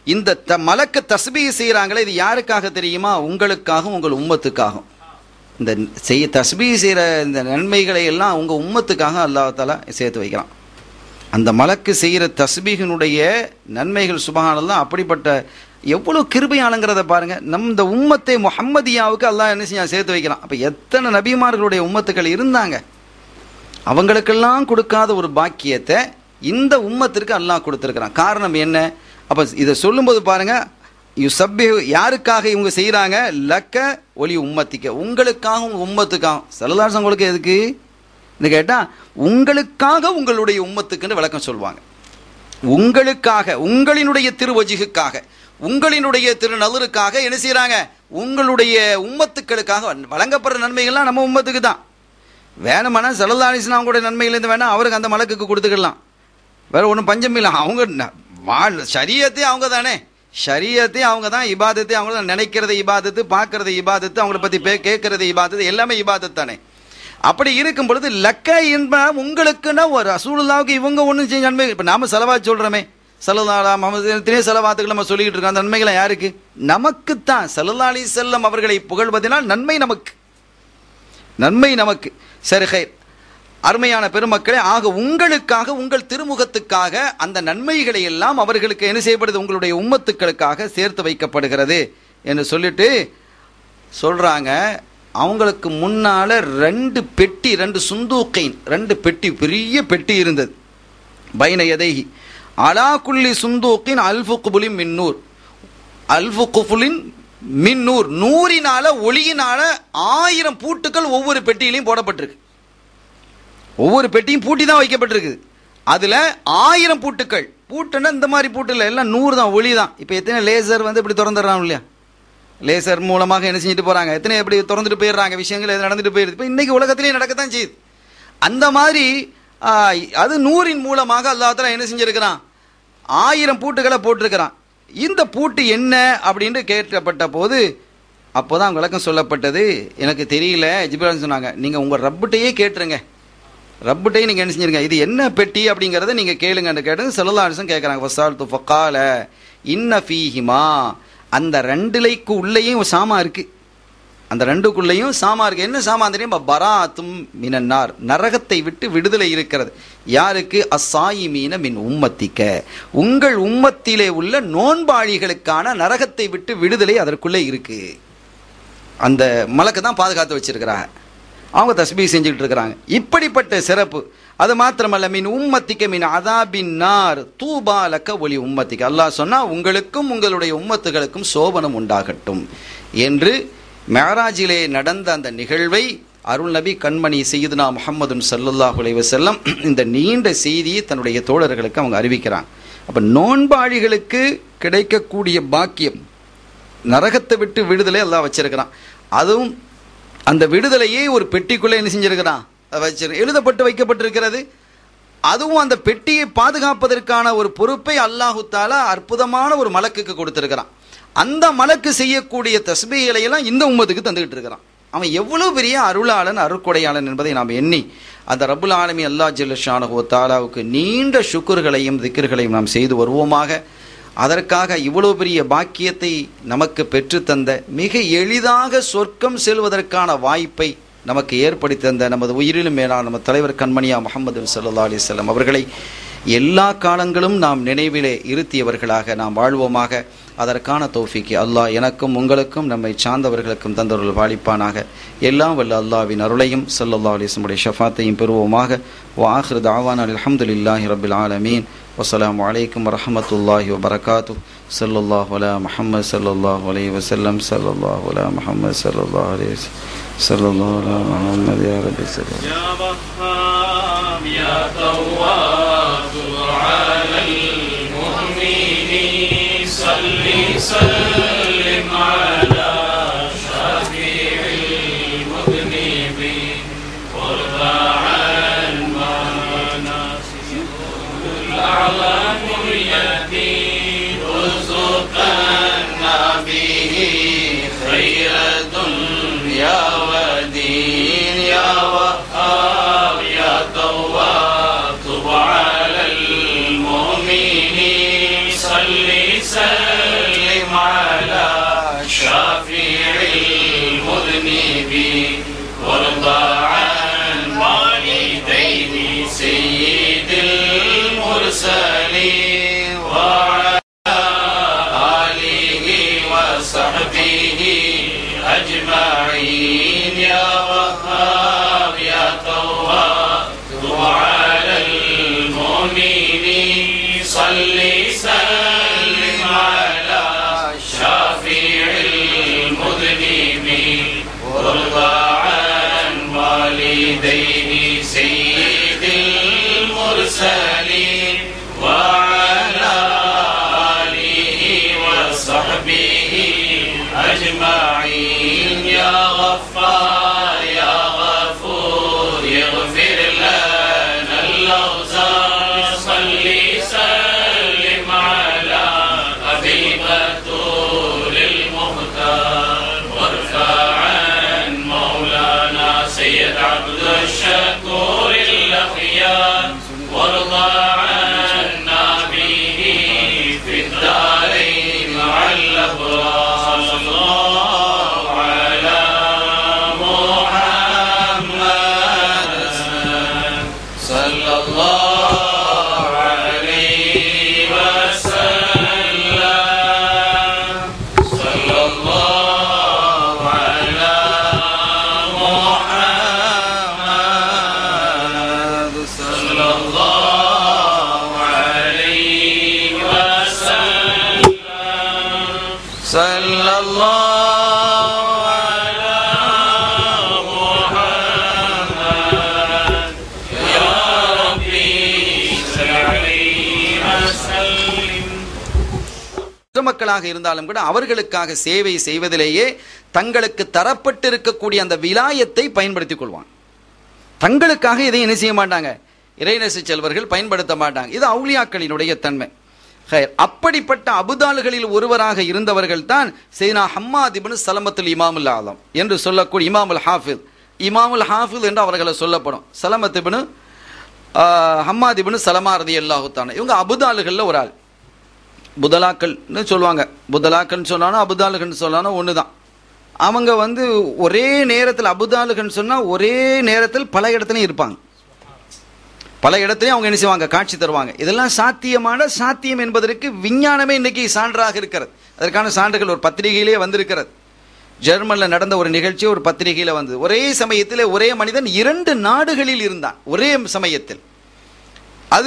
இந்த த மலக்கு தஸ்பீ செய்கிறாங்களே இது யாருக்காக தெரியுமா உங்களுக்காகவும் உங்கள் உம்மத்துக்காகவும் இந்த செய்ய தஸ்பீ செய்கிற இந்த நன்மைகளை எல்லாம் உங்கள் உம்மத்துக்காக அல்லாஹ் தாலா சேர்த்து வைக்கிறான் அந்த மலக்கு செய்கிற தஸ்பீகினுடைய நன்மைகள் சுபகானல்லாம் அப்படிப்பட்ட எவ்வளோ கிருபையாளுங்கிறத பாருங்க நம் இந்த உம்மத்தை முஹம்மதியாவுக்கு அல்லாஹ் என்ன செய்ய சேர்த்து வைக்கிறான் அப்போ எத்தனை நபிமார்களுடைய உம்மத்துக்கள் இருந்தாங்க அவங்களுக்கெல்லாம் கொடுக்காத ஒரு பாக்கியத்தை இந்த உம்மத்திற்கு அல்லாஹ் கொடுத்துருக்கிறான் காரணம் என்ன அப்போ இதை சொல்லும்போது பாருங்க யுசப்பி யாருக்காக இவங்க செய்கிறாங்க லக்க ஒலி உம்மத்திக்க உங்களுக்காக உங்கள் உம்மத்துக்காக செல்லதாசம் உங்களுக்கு எதுக்கு இது கேட்டால் உங்களுக்காக உங்களுடைய உம்மத்துக்குன்னு விளக்கம் சொல்லுவாங்க உங்களுக்காக உங்களினுடைய திருவஜிகுக்காக உங்களினுடைய திருநலருக்காக என்ன செய்கிறாங்க உங்களுடைய உம்மத்துக்களுக்காக வழங்கப்படுற நன்மைகள்லாம் நம்ம உம்மத்துக்கு தான் வேணுமானா செல்லதாலிஸ்லாம் அவங்களுடைய நன்மையிலேருந்து வேணா அவருக்கு அந்த மலக்குக்கு கொடுத்துக்கலாம் வேற ஒன்றும் பஞ்சம் இல்லை அவங்க ந- வாழ் சரியத்தே அவங்க தானே ஷரியத்தே அவங்க தான் இபாதத்தை அவங்க தான் நினைக்கிறது இபாதத்து பார்க்கறது இபாதத்து அவங்கள பற்றி பே கேட்கறது இபாதத்து எல்லாமே இபாதத் தானே அப்படி இருக்கும் பொழுது லக்க என்ப உங்களுக்குன்னா ஒரு ரசூலுல்லாவுக்கு இவங்க ஒன்றும் செஞ்ச நன்மை இப்போ நாம செலவா சொல்கிறோமே சல்லல்லாஹா முகமது எத்தனையோ செலவாத்துக்கள் நம்ம சொல்லிக்கிட்டு இருக்கோம் அந்த நன்மைகளை யாருக்கு நமக்குத்தான் சல்லல்லா அலி செல்லம் அவர்களை புகழ்வதனால் நன்மை நமக்கு நன்மை நமக்கு சரி ஹைர் அருமையான பெருமக்களே ஆக உங்களுக்காக உங்கள் திருமுகத்துக்காக அந்த நன்மைகளை எல்லாம் அவர்களுக்கு என்ன செய்யப்படுது உங்களுடைய உம்மத்துக்களுக்காக சேர்த்து வைக்கப்படுகிறது என்று சொல்லிட்டு சொல்றாங்க அவங்களுக்கு முன்னால ரெண்டு பெட்டி ரெண்டு சுந்தூக்கைன் ரெண்டு பெட்டி பெரிய பெட்டி இருந்தது பைன எதைஹி அலா குல்லி சுந்தூக்கின் அல்ஃபு குபுலின் மின்னூர் அல்ஃபு குஃபுலின் மின்னூர் நூறினால ஒளியினால ஆயிரம் பூட்டுக்கள் ஒவ்வொரு பெட்டியிலையும் போடப்பட்டிருக்கு ஒவ்வொரு பெட்டியும் பூட்டி தான் வைக்கப்பட்டிருக்குது அதில் ஆயிரம் பூட்டுக்கள் பூட்டுன்னா இந்த மாதிரி பூட்டு இல்லை எல்லாம் நூறு தான் ஒளி தான் இப்போ எத்தனை லேசர் வந்து இப்படி திறந்துடுறான் இல்லையா லேசர் மூலமாக என்ன செஞ்சுட்டு போகிறாங்க எத்தனை எப்படி திறந்துட்டு போயிடுறாங்க விஷயங்கள் எது நடந்துட்டு போயிடுது இப்போ இன்னைக்கு உலகத்திலேயே நடக்கத்தான் செய்யுது அந்த மாதிரி ஆ, அது நூறின் மூலமாக அல்லாஹ் என்ன செஞ்சிருக்கிறான் ஆயிரம் பூட்டுகளை போட்டிருக்கிறான் இந்த பூட்டு என்ன அப்படின்னு கேட்கப்பட்ட போது அப்போதான் விளக்கம் சொல்லப்பட்டது எனக்கு தெரியல ஜிப்ரான் சொன்னாங்க நீங்கள் உங்கள் ரப்புட்டையே கேட்டுருங்க ரப்புட்டையும் நீங்கள் என்ன செஞ்சிருங்க இது என்ன பெட்டி அப்படிங்கிறத நீங்கள் கேளுங்கன்னு கேட்டது செல்லலாசம் கேட்குறாங்க வசால் து ஃபக்கால இன்ன ஃபீஹிமா அந்த ரெண்டுலைக்கு உள்ளேயும் ஒரு சாமா இருக்கு அந்த ரெண்டுக்குள்ளேயும் சாமா இருக்கு என்ன சாமா தெரியும் பராத்தும் மினன்னார் நரகத்தை விட்டு விடுதலை இருக்கிறது யாருக்கு அசாயி மீன மின் உம்மத்திக்க உங்கள் உம்மத்திலே உள்ள நோன்பாளிகளுக்கான நரகத்தை விட்டு விடுதலை அதற்குள்ளே இருக்கு அந்த மலக்கு தான் பாதுகாத்து வச்சிருக்கிறாங்க அவங்க தஸ்பீ செஞ்சுக்கிட்டு இருக்கிறாங்க இப்படிப்பட்ட சிறப்பு அது மாத்திரமல்ல மின் உம்மத்திக்க மின் அதாபின் நார் தூபாலக்க ஒளி உம்மத்திக்க அல்லாஹ் சொன்னா உங்களுக்கும் உங்களுடைய உம்மத்துகளுக்கும் சோபனம் உண்டாகட்டும் என்று மேராஜிலே நடந்த அந்த நிகழ்வை அருள் நபி கண்மணி செய்யுதுனா முஹம்மதுன் சல்லுல்லாஹு அலைஹி வஸல்லம் இந்த நீண்ட செய்தியை தன்னுடைய தோழர்களுக்கு அவங்க அறிவிக்கிறாங்க அப்ப நோன்பாளிகளுக்கு கிடைக்கக்கூடிய பாக்கியம் நரகத்தை விட்டு விடுதலை எல்லாம் வச்சிருக்கிறான் அதுவும் அந்த விடுதலையே ஒரு பெட்டிக்குள்ளே என்ன செஞ்சிருக்கிறான் அதை வச்சிரு எழுதப்பட்டு வைக்கப்பட்டிருக்கிறது அதுவும் அந்த பெட்டியை பாதுகாப்பதற்கான ஒரு பொறுப்பை அல்லாஹு தாலா அற்புதமான ஒரு மலக்குக்கு கொடுத்திருக்கிறான் அந்த மலக்கு செய்யக்கூடிய தஸ்பீகளை எல்லாம் இந்த உம்மத்துக்கு தந்துகிட்டு இருக்கிறான் அவன் எவ்வளவு பெரிய அருளாளன் அருட்கொடையாளன் என்பதை நாம் எண்ணி அந்த ரப்புல் ஆலமி அல்லா ஜில்லஷானஹோ தாலாவுக்கு நீண்ட சுக்குர்களையும் திக்கர்களையும் நாம் செய்து வருவோமாக அதற்காக இவ்வளவு பெரிய பாக்கியத்தை நமக்கு பெற்றுத்தந்த மிக எளிதாக சொர்க்கம் செல்வதற்கான வாய்ப்பை நமக்கு ஏற்படுத்தி தந்த நமது உயிரிலும் மேலான நம்ம தலைவர் கண்மணியா முகமது சல்லா அலிசல்லாம் அவர்களை எல்லா காலங்களும் நாம் நினைவிலே இருத்தியவர்களாக நாம் வாழ்வோமாக அதற்கான தௌஃபிக்கு அல்லாஹ் எனக்கும் உங்களுக்கும் நம்மை சார்ந்தவர்களுக்கும் தந்தவர்கள் வாழிப்பானாக எல்லாம் வல்ல அல்லாவின் அருளையும் சல்லல்லா அலிஸ்முடைய ஷஃபாத்தையும் பெறுவோமாக வாஹிர் தாவான் அலமதுல்லாஹி ரபில் ஆலமீன் والسلام عليكم ورحمة الله وبركاته صلى الله على محمد صلى الله عليه وسلم صلى الله على محمد صلى الله عليه وسلم صلى الله على محمد يا رب صلى الله يا وهاب يا تواب على المؤمنين صل سلم على شفيع المذنبين وارضى عن مناصب الأعلى مريتين ارزقنا به خير دنيا ودين يا وهاب يا تواب تب على المؤمنين صل سلم يا غفور يغفر لنا الأوزار صل سلم على أبي البتول المختار وارفع عن مولانا سيد عبد الشكور الأخيار وارضى عنا به في الدارين مع الأبرار صلى الله على محمد صلى الله عليه وسلم صلى الله على محمد صلى الله عليه وسلم صلى الله على محمد يا ربي صل عليه وسلم மக்களாக இருந்தாலும் கூட அவர்களுக்காக சேவை செய்வதிலேயே தங்களுக்கு தரப்பட்டிருக்கக்கூடிய அந்த விலாயத்தை பயன்படுத்திக் கொள்வான் தங்களுக்காக இதை என்ன செய்ய மாட்டாங்க இறைநேச செல்வர்கள் பயன்படுத்த மாட்டாங்க இது அவுலியாக்களினுடைய தன்மை ஹைர். அப்படிப்பட்ட அபுதால்களில் ஒருவராக இருந்தவர்கள் தான் செய்னா ஹம்மாத் இப்னு சலமத்துல் இமாமுல் ஆலம் என்று சொல்லக்கூடிய இமாமுல் ஹாஃபில் இமாமுல் ஹாஃபில் என்று அவர்களை சொல்லப்படும் சலமத் இப்னு ஆஹ், ஹம்மாத் இப்னு சலமா ரதி அல்லாஹுத்தான இவங்க அபுதாலுகளில் ஒரு ஆள் புதலாக்கள்னு சொல்லுவாங்க புதலாக்கள்னு சொன்னாலும் அபுதாலுகள்னு சொன்னாலும் ஒன்று தான் அவங்க வந்து ஒரே நேரத்தில் அபுதாலுகள்னு சொன்னால் ஒரே நேரத்தில் பல இடத்துலையும் இருப்பாங்க பல இடத்துலையும் அவங்க என்ன செய்வாங்க காட்சி தருவாங்க இதெல்லாம் சாத்தியமான சாத்தியம் என்பதற்கு விஞ்ஞானமே இன்னைக்கு சான்றாக இருக்கிறது அதற்கான சான்றுகள் ஒரு பத்திரிகையிலே வந்திருக்கிறது ஜெர்மன்ல நடந்த ஒரு நிகழ்ச்சி ஒரு பத்திரிகையில வந்தது ஒரே சமயத்தில் ஒரே மனிதன் இரண்டு நாடுகளில் இருந்தான் ஒரே சமயத்தில் அது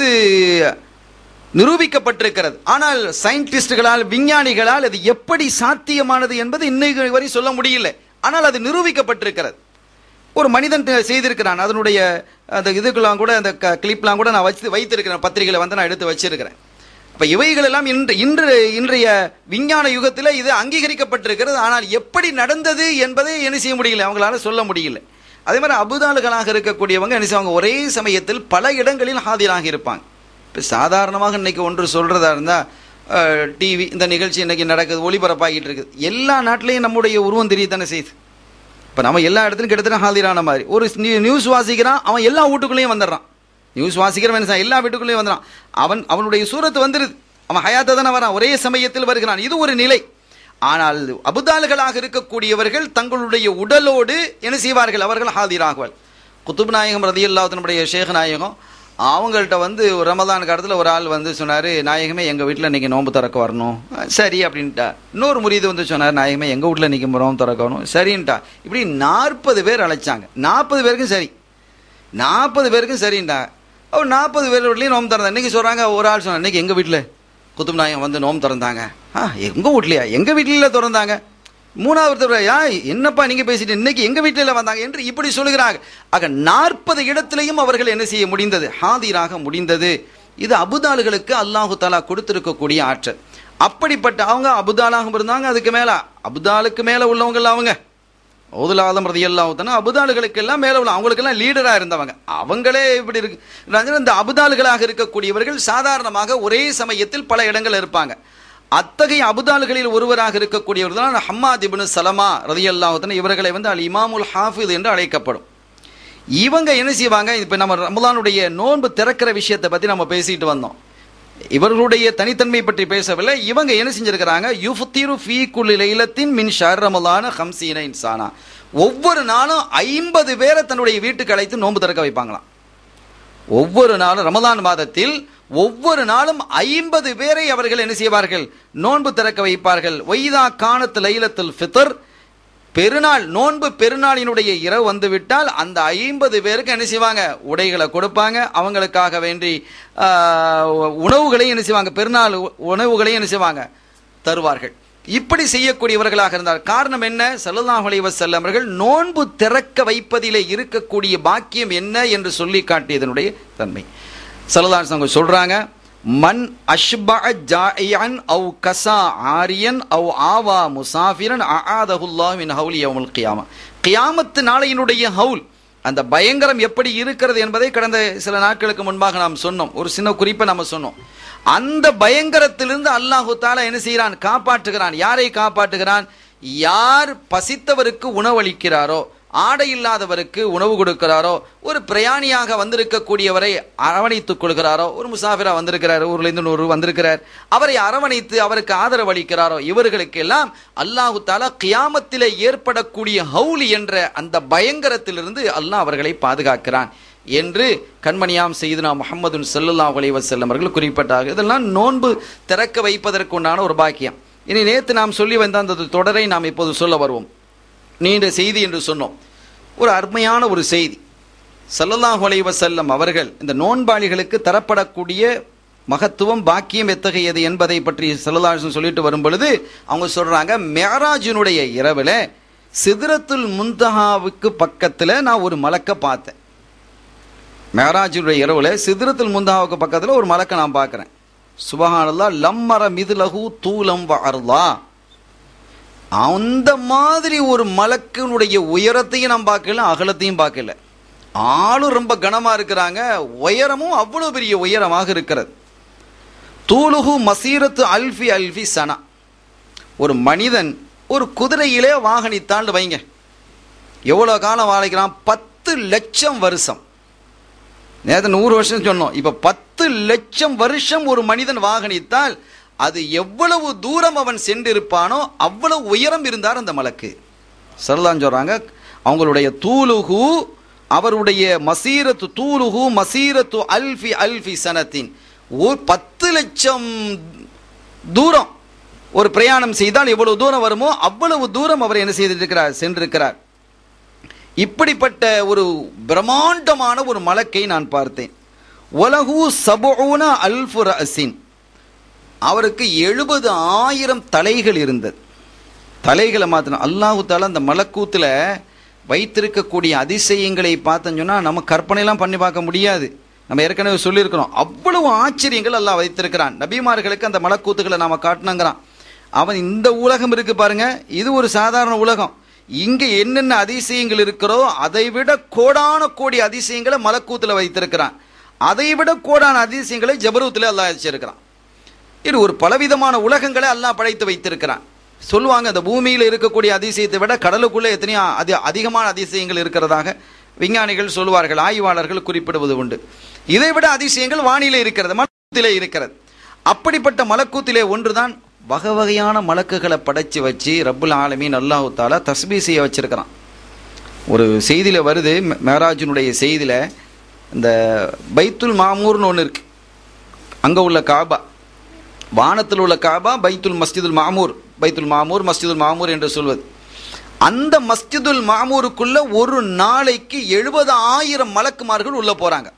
நிரூபிக்கப்பட்டிருக்கிறது ஆனால் சயின்டிஸ்டுகளால் விஞ்ஞானிகளால் அது எப்படி சாத்தியமானது என்பது இன்னைக்கு வரை சொல்ல முடியல ஆனால் அது நிரூபிக்கப்பட்டிருக்கிறது ஒரு மனிதன் த- செய்திருக்கிறான் அதனுடைய அந்த இதுக்கெல்லாம் கூட அந்த கிளிப்லாம் கூட நான் வச்சு வைத்திருக்கிறேன் பத்திரிகையில் வந்து நான் எடுத்து வச்சிருக்கிறேன் அப்ப இவைகள் எல்லாம் இன்று இன்று இன்றைய விஞ்ஞான யுகத்தில் இது அங்கீகரிக்கப்பட்டிருக்கிறது ஆனால் எப்படி நடந்தது என்பதை என்ன செய்ய முடியல அவங்களால சொல்ல முடியல அதே மாதிரி அபுதாலுகளாக இருக்கக்கூடியவங்க என்ன செய்வாங்க ஒரே சமயத்தில் பல இடங்களில் ஆஜராக இருப்பாங்க இப்போ சாதாரணமாக இன்னைக்கு ஒன்று சொல்றதா இருந்தால் டிவி இந்த நிகழ்ச்சி இன்னைக்கு நடக்குது ஒளிபரப்பாகிட்டு இருக்குது எல்லா நாட்டிலையும் நம்முடைய உருவம் தெரியத்தானே செய்யுது இப்போ நம்ம எல்லா இடத்துலையும் கிட்டத்தட்ட ஹாதிரான மாதிரி ஒரு நியூ- நியூஸ் வாசிக்கிறான் அவன் எல்லா வீட்டுக்குள்ளேயும் வந்துடுறான் நியூஸ் வாசிக்கிறவன் என்ன செய்றான்? எல்லா வீட்டுக்குள்ளேயும் வந்துடுறான் அவன் அவனுடைய சூரத்து வந்துருது அவன் ஹயாத்தா தானே வரான் ஒரே சமயத்தில் வருகிறான் இது ஒரு நிலை ஆனால் அபுதால்களாக இருக்கக்கூடியவர்கள் தங்களுடைய உடலோடு என்ன செய்வார்கள் அவர்கள் ஹாதிராகுவார் குத்துப் நாயகம் ரதியுல்லாத்தினுடைய ஷேக் நாயகம் அவங்கள்ட்ட வந்து ஒரு ரமதான் காலத்தில் ஒரு ஆள் வந்து சொன்னார் நாயகமே எங்கள் வீட்டில் இன்னைக்கு நோன்பு திறக்க வரணும் அஹ் சரி அப்படின்ட்டா இன்னொரு முறியது வந்து சொன்னார் நாயகமே எங்கள் வீட்டில் இன்னைக்கு நோன்பு திறக்கணும் சரின்ட்டா இப்படி நாற்பது பேர் அழைச்சாங்க நாற்பது பேருக்கும் சரி நாற்பது பேருக்கும் சரின்டா அவர் நாற்பது பேர் வீட்லேயும் நோம்பு திறந்தா இன்னைக்கு சொல்கிறாங்க ஒரு ஆள் சொன்னார் இன்னைக்கு எங்கள் வீட்டில் குத்துப் நாயகம் வந்து நோம்பு திறந்தாங்க ஆ எங்கள் வீட்லையா எங்கள் வீட்டில் திறந்தாங்க மூணாவது தடவை, யா என்னப்பா நீங்க பேசிட்டு இன்னைக்கு எங்க வீட்டில வந்தாங்க என்று இப்படி சொல்லுகிறாங்க ஆக நாற்பது இடத்திலையும் அவர்கள் என்ன செய்ய முடிந்தது ஹாதிராக முடிந்தது இது அபுதாலுகளுக்கு அல்லாஹு தாலா கொடுத்திருக்கக்கூடிய ஆற்றல் அப்படிப்பட்ட அவங்க அபுதாலாகவும் இருந்தாங்க அதுக்கு மேல அபுதாலுக்கு மேல உள்ளவங்க எல்லாம் அவங்க ஓதுல் ஆதம் ரதி அல்லாஹுத்தானா அபுதாலுகளுக்கு எல்லாம் மேல உள்ள அவங்களுக்கெல்லாம் லீடரா இருந்தவங்க அவங்களே இப்படி இருக்கு அதனால இந்த அபுதாலுகளாக இருக்கக்கூடியவர்கள் சாதாரணமாக ஒரே சமயத்தில் பல இடங்கள் இருப்பாங்க அத்தகைய அபுதால்களில் ஒருவராக இருக்கக்கூடியவர் தான் ஹம்மாத் இப்னு சலமா ரதி அல்லாஹுத்தன இவர்களை வந்து அல் இமாமுல் ஹாஃபித் என்று அழைக்கப்படும் இவங்க என்ன செய்வாங்க இப்போ நம்ம ரமலானுடைய நோன்பு திறக்கிற விஷயத்தை பற்றி நம்ம பேசிட்டு வந்தோம் இவர்களுடைய தனித்தன்மை பற்றி பேசவில்லை இவங்க என்ன செஞ்சிருக்கிறாங்க யுஃப்திரு ஃபீ குல்லி லைலத்தின் மின் ஷர் ரமலான ஹம்சீன இன்சானா ஒவ்வொரு நாளும் ஐம்பது பேரை தன்னுடைய வீட்டுக்கு அழைத்து நோன்பு திறக்க வைப்பாங்களாம் ஒவ்வொரு நாளும் ரமலான் மாதத்தில் ஒவ்வொரு நாளும் ஐம்பது பேரை அவர்கள் என்ன செய்வார்கள் நோன்பு திறக்க வைப்பார்கள் ஒய்தா காணத்து லைலத்துல் ஃபித்ர் பெருநாள் நோன்பு பெருநாளினுடைய இரவு வந்துவிட்டால் அந்த ஐம்பது பேருக்கு என்ன செய்வாங்க உடைகளை கொடுப்பாங்க அவங்களுக்காக வேண்டி ஆஹ், உணவுகளையும் என்ன செய்வாங்க பெருநாள் உ- உணவுகளையும் என்ன செய்வாங்க தருவார்கள் இப்படி செய்யக்கூடியவர்களாக இருந்தார் காரணம் என்ன சல்லல்லாஹு அலைஹி வஸல்லம் அவர்கள் நோன்பு திறக்க வைப்பதிலே இருக்கக்கூடிய பாக்கியம் என்ன என்று சொல்லி காட்டியதனுடைய தன்மை சல்லல்லாஹு அவங்க சொல்றாங்க மன் அஷ்பா ஜாயன் அவ் கசா ஆரியன் அவ் ஆவா முசாஃபிரன் அஆதஹுல்லாஹ் மின் ஹவுலி யௌமுல் கியாமா கியாமத்து நாளையினுடைய ஹவுல் அந்த பயங்கரம் எப்படி இருக்கிறது என்பதை கடந்த சில நாட்களுக்கு முன்பாக நாம் சொன்னோம் ஒரு சின்ன குறிப்பை நம்ம சொன்னோம் அந்த பயங்கரத்திலிருந்து அல்லாஹு தாலா என்ன செய்கிறான் காப்பாற்றுகிறான் யாரை காப்பாற்றுகிறான் யார் பசித்தவருக்கு உணவளிக்கிறாரோ ஆடை இல்லாதவருக்கு உணவு கொடுக்கிறாரோ ஒரு பிரயாணியாக வந்திருக்கக்கூடியவரை அரவணைத்துக் கொள்கிறாரோ ஒரு முசாஃபிரா வந்திருக்கிறார் ஊர்ல இருந்து ஒரு வந்திருக்கிறார் அவரை அரவணைத்து அவருக்கு ஆதரவு அளிக்கிறாரோ இவர்களுக்கெல்லாம் அல்லாஹு தாலா கியாமத்திலே ஏற்படக்கூடிய ஹவுலி என்ற அந்த பயங்கரத்திலிருந்து அல்லாஹ் அவர்களை பாதுகாக்கிறான் என்று கண்மணியாம் செய்துனா முகமது சல்லுல்லா அலைஹி வஸல்லம் அவர்கள் குறிப்பிட்டார்கள் இதெல்லாம் நோன்பு திறக்க வைப்பதற்குண்டான ஒரு பாக்கியம் இனி நேற்று நாம் சொல்லி வந்த அந்த தொடரை நாம் இப்போது சொல்ல வருவோம் நீண்ட செய்தி என்று சொன்னோம் ஒரு அருமையான ஒரு செய்தி சல்லல்லாஹு அலைஹி வஸல்லம் அவர்கள் இந்த நோன்பாளிகளுக்கு தரப்படக்கூடிய மகத்துவம் பாக்கியம் எத்தகையது என்பதை பற்றி சல்லல்லாஹு சொல்லிட்டு வரும் பொழுது அவங்க சொல்றாங்க மேராஜினுடைய இரவுல சிதறத்துல் முந்தஹாவுக்கு பக்கத்துல நான் ஒரு மலக்க பார்த்தேன் மேராஜுடைய இரவுல சிதறத்துல் முந்தஹாவுக்கு பக்கத்துல ஒரு மலக்க நான் பார்க்கிறேன் சுபஹானல்லா லம்மர மிதுலகு தூலம் வஅர்லா அந்த மாதிரி ஒரு மலக்கினுடைய உயரத்தையும் நான் பார்க்கல அகலத்தையும் பார்க்கல ஆளும் ரொம்ப கனமா இருக்கிறாங்க உயரமும் அவ்வளவு பெரிய உயரமாக இருக்கிறது தூலுகு மசீரத்து அல்ஃபி அல்ஃபி சனா ஒரு மனிதன் ஒரு குதிரையிலே வாகனித்தான்னு வைங்க எவ்வளோ காலம் வாழைக்கிறான் பத்து லட்சம் வருஷம் நேற்று நூறு வருஷம் சொன்னோம் இப்போ பத்து லட்சம் வருஷம் ஒரு மனிதன் வாகனித்தால் அது எவ்வளவு தூரம் அவன் சென்றிருப்பானோ அவ்வளவு உயரம் இருந்தார் அந்த மலக்கு சரலான் சொல்றாங்க அவங்களுடைய தூலுகு அவருடைய மசீரத்து தூலுகு மசீரத்து அல்ஃபி அல்ஃபி சனத்தின் ஒரு பத்து லட்சம் தூரம் ஒரு பிரயாணம் செய்தால் எவ்வளவு தூரம் வருமோ அவ்வளவு தூரம் அவர் என்ன செய்திருக்கிறார் சென்றிருக்கிறார் இப்படிப்பட்ட ஒரு பிரம்மாண்டமான ஒரு மலக்கை நான் பார்த்தேன் உலகு சபுன அல்ஃபு ரசின் அவருக்கு எழுபது ஆயிரம் தலைகள் இருந்தது தலைகளை மாத்தின அல்லாஹு தாலா அந்த மலக்கூத்துல வைத்திருக்கக்கூடிய அதிசயங்களை பார்த்தோன்னு சொன்னா நம்ம கற்பனைலாம் பண்ணி பார்க்க முடியாது நம்ம ஏற்கனவே சொல்லியிருக்கிறோம் அவ்வளவு ஆச்சரியங்கள் அல்லாஹ் வைத்திருக்கிறான் நபிமார்களுக்கு அந்த மலக்கூத்துக்களை நாம காட்டணுங்கிறான் அவன் இந்த உலகம் இருக்கு பாருங்க இது ஒரு சாதாரண உலகம் இங்க என்னென்ன அதிசயங்கள் இருக்கிறோ அதை விட கோடான கோடி அதிசயங்களை மலக்கூத்துல வைத்திருக்கிறான் அதை விட கோடான அதிசயங்களை ஜபரூத்துல அல்லாஹ் வச்சிருக்கிறான் இது ஒரு பலவிதமான உலகங்களை அல்லாஹ் படைத்து வைத்திருக்கிறான் சொல்லுவாங்க இந்த பூமியில் இருக்கக்கூடிய அதிசயத்தை விட கடலுக்குள்ள எத்தனையோ அதி அதிகமான அதிசயங்கள் இருக்கிறதாக விஞ்ஞானிகள் சொல்லுவார்கள் ஆய்வாளர்கள் குறிப்பிடுவது உண்டு இதை விட அதிசயங்கள் வானிலை இருக்கிறது மலக்கூத்திலே இருக்கிறது அப்படிப்பட்ட மலக்கூத்திலே ஒன்றுதான் வகை வகையான மலக்குகளை படைச்சு வச்சு ரப்புல் ஆலமீன் அல்லாஹு தாலா தஸ்பீ செய்ய வச்சிருக்கிறான் ஒரு செய்தியில் வருது மெ- மேராஜினுடைய செய்தியில் இந்த பைத்துல் மாமூர்னு ஒன்று இருக்கு அங்கே உள்ள காபா வானத்தில் உள்ள காபா பைத்துல் மஸ்ஜிதுல் மாமூர் பைத்துல் மாமூர் மஸ்ஜிதுல் மாமூர் என்று சொல்வது அந்த மஸ்ஜிதுல் மாமூருக்குள்ள ஒரு நாளைக்கு எழுபது ஆயிரம் மலக்குமார்கள் உள்ள போறாங்க